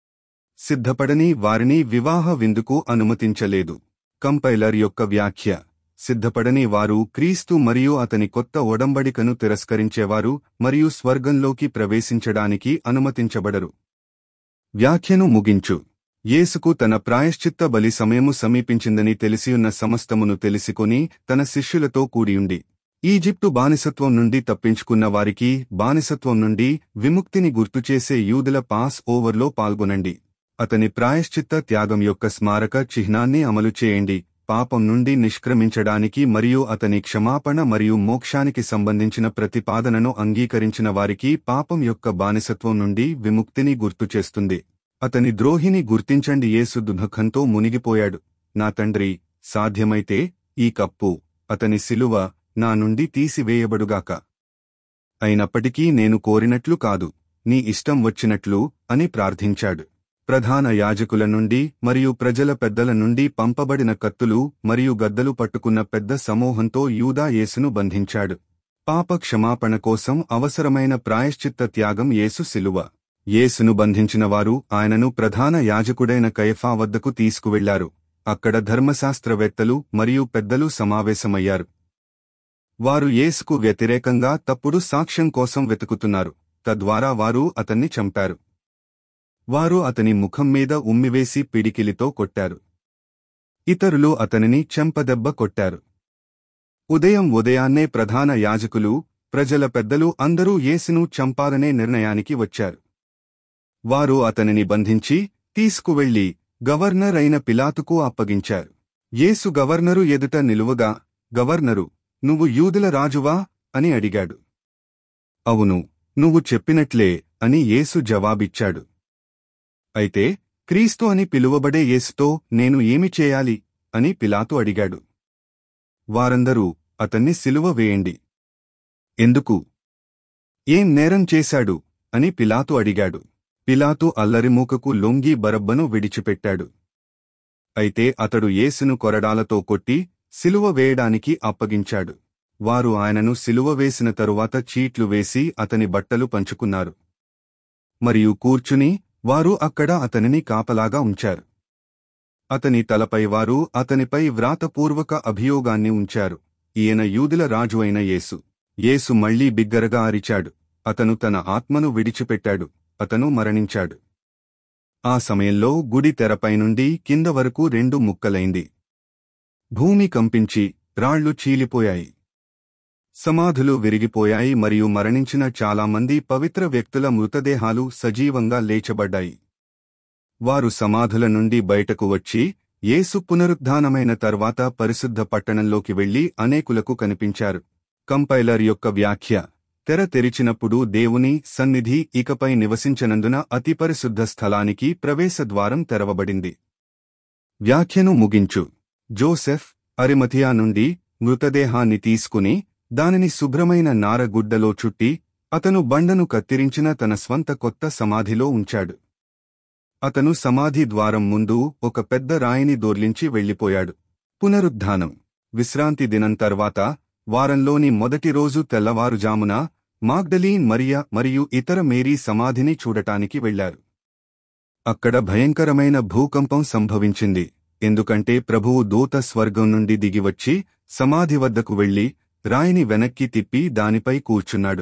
సిద్ధపడని వారిని వివాహ విందుకు అనుమతించలేదు కంపైలర్ యొక్క వ్యాఖ్య సిద్ధపడని వారు క్రీస్తు మరియు అతని కొత్త ఒడంబడికను తిరస్కరించేవారు మరియు స్వర్గంలోకి ప్రవేశించడానికి అనుమతించబడరు వ్యాఖ్యను ముగించు యేసుకు తన ప్రాయశ్చిత్త బలి సమయము సమీపించిందని తెలిసియున్న సమస్తమును తెలిసికొని తన శిష్యులతో కూడియుండి ఈజిప్టు బానిసత్వం నుండి తప్పించుకున్న వారికి బానిసత్వం నుండి విముక్తిని గుర్తుచేసే యూదుల పాస్ ఓవర్లో పాల్గొనండి అతని ప్రాయశ్చిత్త త్యాగం యొక్క స్మారక చిహ్నాన్ని అమలు చేయండి పాపం నుండి నిష్క్రమించడానికి మరియు అతని క్షమాపణ మరియు మోక్షానికి సంబంధించిన ప్రతిపాదనను అంగీకరించిన వారికి పాపం యొక్క బానిసత్వం నుండి విముక్తిని గుర్తుచేస్తుంది అతని ద్రోహిని గుర్తించండి యేసు దుఃఖంతో మునిగిపోయాడు నా తండ్రి సాధ్యమైతే ఈ కప్పు అతని శిలువ నా నుండి తీసివేయబడుగాక అయినప్పటికీ నేను కోరినట్లు కాదు నీ ఇష్టం వచ్చినట్లు అని ప్రార్థించాడు ప్రధాన యాజకుల నుండి మరియు ప్రజల పెద్దల నుండి పంపబడిన కత్తులు మరియు గద్దలు పట్టుకున్న పెద్ద సమూహంతో యూదా యేసును బంధించాడు పాప క్షమాపణ కోసం అవసరమైన ప్రాయశ్చిత్త త్యాగం యేసు శిలువ యేసును బంధించిన వారు ఆయనను ప్రధాన యాజకుడైన కయఫా వద్దకు తీసుకువెళ్లారు అక్కడ ధర్మశాస్త్రవేత్తలు మరియు పెద్దలు సమావేశమయ్యారు వారు యేసుకు వ్యతిరేకంగా తప్పుడు సాక్ష్యం కోసం వెతుకుతున్నారు తద్వారా వారు అతన్ని చంపారు వారు అతని ముఖం మీద ఉమ్మివేసి పిడికిలితో కొట్టారు ఇతరులు అతనిని చెంపదెబ్బ కొట్టారు ఉదయం ఉదయాన్నే ప్రధాన యాజకులు ప్రజల పెద్దలు అందరూ యేసును చంపాలనే నిర్ణయానికి వచ్చారు వారు అతనిని బంధించి తీసుకువెళ్లి గవర్నర్ అయిన పిలాతుకు అప్పగించారు యేసు గవర్నరు ఎదుట నిలువగా గవర్నరు నువ్వు యూదుల రాజువా అని అడిగాడు అవును నువ్వు చెప్పినట్లే అని యేసు జవాబిచ్చాడు అయితే క్రీస్తు అని పిలువబడే యేసుతో నేను ఏమి చేయాలి అని పిలాతు అడిగాడు వారందరూ అతన్ని సిలువ వేయండి ఎందుకు ఏం నేరం చేశాడు అని పిలాతు అడిగాడు పిలాతు అల్లరిమూకకు లొంగి బరబ్బను విడిచిపెట్టాడు అయితే అతడు యేసును కొరడాలతో కొట్టి సిలువ వేయడానికి అప్పగించాడు వారు ఆయనను సిలువ వేసిన తరువాత చీట్లు వేసి అతని బట్టలు పంచుకున్నారు మరియు కూర్చుని వారు అక్కడ అతనిని కాపలాగా ఉంచారు అతని తలపై వారు అతనిపై వ్రాతపూర్వక అభియోగాన్ని ఉంచారు ఈయన యూదుల రాజు అయిన యేసు యేసు మళ్లీ బిగ్గరగా అరిచాడు అతను తన ఆత్మను విడిచిపెట్టాడు అతను మరణించాడు ఆ సమయంలో గుడి తెరపై నుండి కింద వరకు రెండు ముక్కలైంది భూమి కంపించి రాళ్లు చీలిపోయాయి సమాధులు విరిగిపోయాయి మరియు మరణించిన చాలామంది పవిత్ర వ్యక్తుల మృతదేహాలు సజీవంగా లేచబడ్డాయి వారు సమాధుల నుండి బయటకు వచ్చి యేసు పునరుద్ధానమైన తర్వాత పరిశుద్ధ పట్టణంలోకి వెళ్లి అనేకులకు కనిపించారు కంపైలర్ యొక్క వ్యాఖ్య తెర తెరిచినప్పుడు దేవుని సన్నిధి ఇకపై నివసించనందున అతి పరిశుద్ధ స్థలానికి ప్రవేశద్వారం తెరవబడింది వ్యాఖ్యను ముగించు జోసెఫ్ అరిమథియా నుండి మృతదేహాన్ని తీసుకుని దానిని శుభ్రమైన నారగుడ్డలో చుట్టి అతను బండను కత్తిరించిన తన స్వంత కొత్త సమాధిలో ఉంచాడు అతను సమాధి ద్వారం ముందు ఒక పెద్ద రాయిని దొర్లించి వెళ్ళిపోయాడు పునరుద్ధానం విశ్రాంతి దినం తర్వాత వారంలోని మొదటి రోజు తెల్లవారుజామున మాగ్డలీన్ మరియా మరియు ఇతర మేరీ సమాధిని చూడటానికి వెళ్లారు అక్కడ భయంకరమైన భూకంపం సంభవించింది ఎందుకంటే ప్రభువు దూత స్వర్గం నుండి దిగివచ్చి సమాధి వద్దకు వెళ్లి రాయిని వెనక్కి తిప్పి దానిపై కూర్చున్నాడు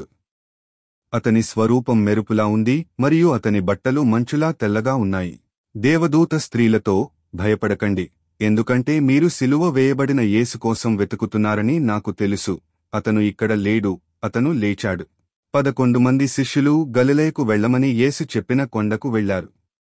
అతని స్వరూపం మెరుపులా ఉంది మరియు అతని బట్టలు మంచులా తెల్లగా ఉన్నాయి దేవదూత స్త్రీలతో భయపడకండి ఎందుకంటే మీరు సిలువ వేయబడిన యేసు కోసం వెతుకుతున్నారని నాకు తెలుసు అతను ఇక్కడ లేడు అతను లేచాడు పదకొండు మంది శిష్యులు గలిలేకు వెళ్లమని యేసు చెప్పిన కొండకు వెళ్లారు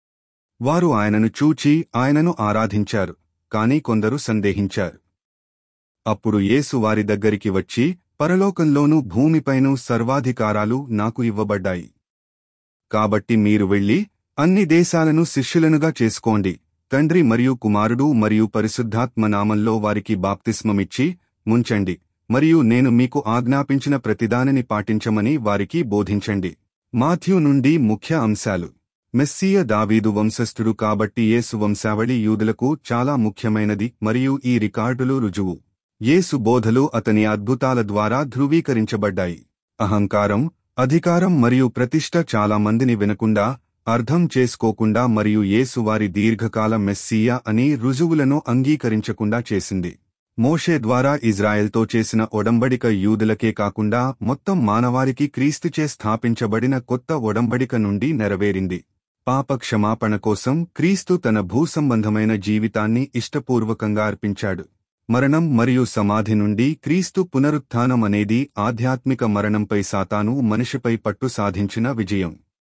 వారు ఆయనను చూచి ఆయనను ఆరాధించారు కాని కొందరు సందేహించారు అప్పుడు యేసు వారి దగ్గరికి వచ్చి పరలోకంలోనూ భూమిపైనూ సర్వాధికారాలు నాకు ఇవ్వబడ్డాయి కాబట్టి మీరు వెళ్లి అన్ని దేశాలను శిష్యులనుగా చేసుకోండి తండ్రి మరియు కుమారుడు మరియు పరిశుద్ధాత్మ నామంలో వారికి బాప్తిస్మమిచ్చి ముంచండి మరియు నేను మీకు ఆజ్ఞాపించిన ప్రతిదానిని పాటించమని వారికి బోధించండి మాథ్యూ నుండి ముఖ్య అంశాలు మెస్సియ దావీదు వంశస్థుడు కాబట్టి యేసు వంశావళి యూదులకు చాలా ముఖ్యమైనది మరియు ఈ రికార్డులు రుజువు యేసు బోధలు అతని అద్భుతాల ద్వారా ధృవీకరించబడ్డాయి అహంకారం అధికారం మరియు ప్రతిష్ట చాలా మందిని వినకుండా అర్థం చేసుకోకుండా మరియు యేసు వారి దీర్ఘకాల మెస్సియా అని రుజువులను అంగీకరించకుండా చేసింది మోషే ద్వారా ఇజ్రాయెల్తో చేసిన ఒడంబడిక యూదులకే కాకుండా మొత్తం మానవారికి క్రీస్తుచే స్థాపించబడిన కొత్త ఒడంబడిక నుండి నెరవేరింది పాప క్షమాపణ కోసం క్రీస్తు తన భూసంబంధమైన జీవితాన్ని ఇష్టపూర్వకంగా అర్పించాడు మరణం మరియు సమాధి నుండి క్రీస్తు పునరుత్థానం అనేది ఆధ్యాత్మిక మరణంపై సాతాను మనిషిపై పట్టు సాధించిన విజయం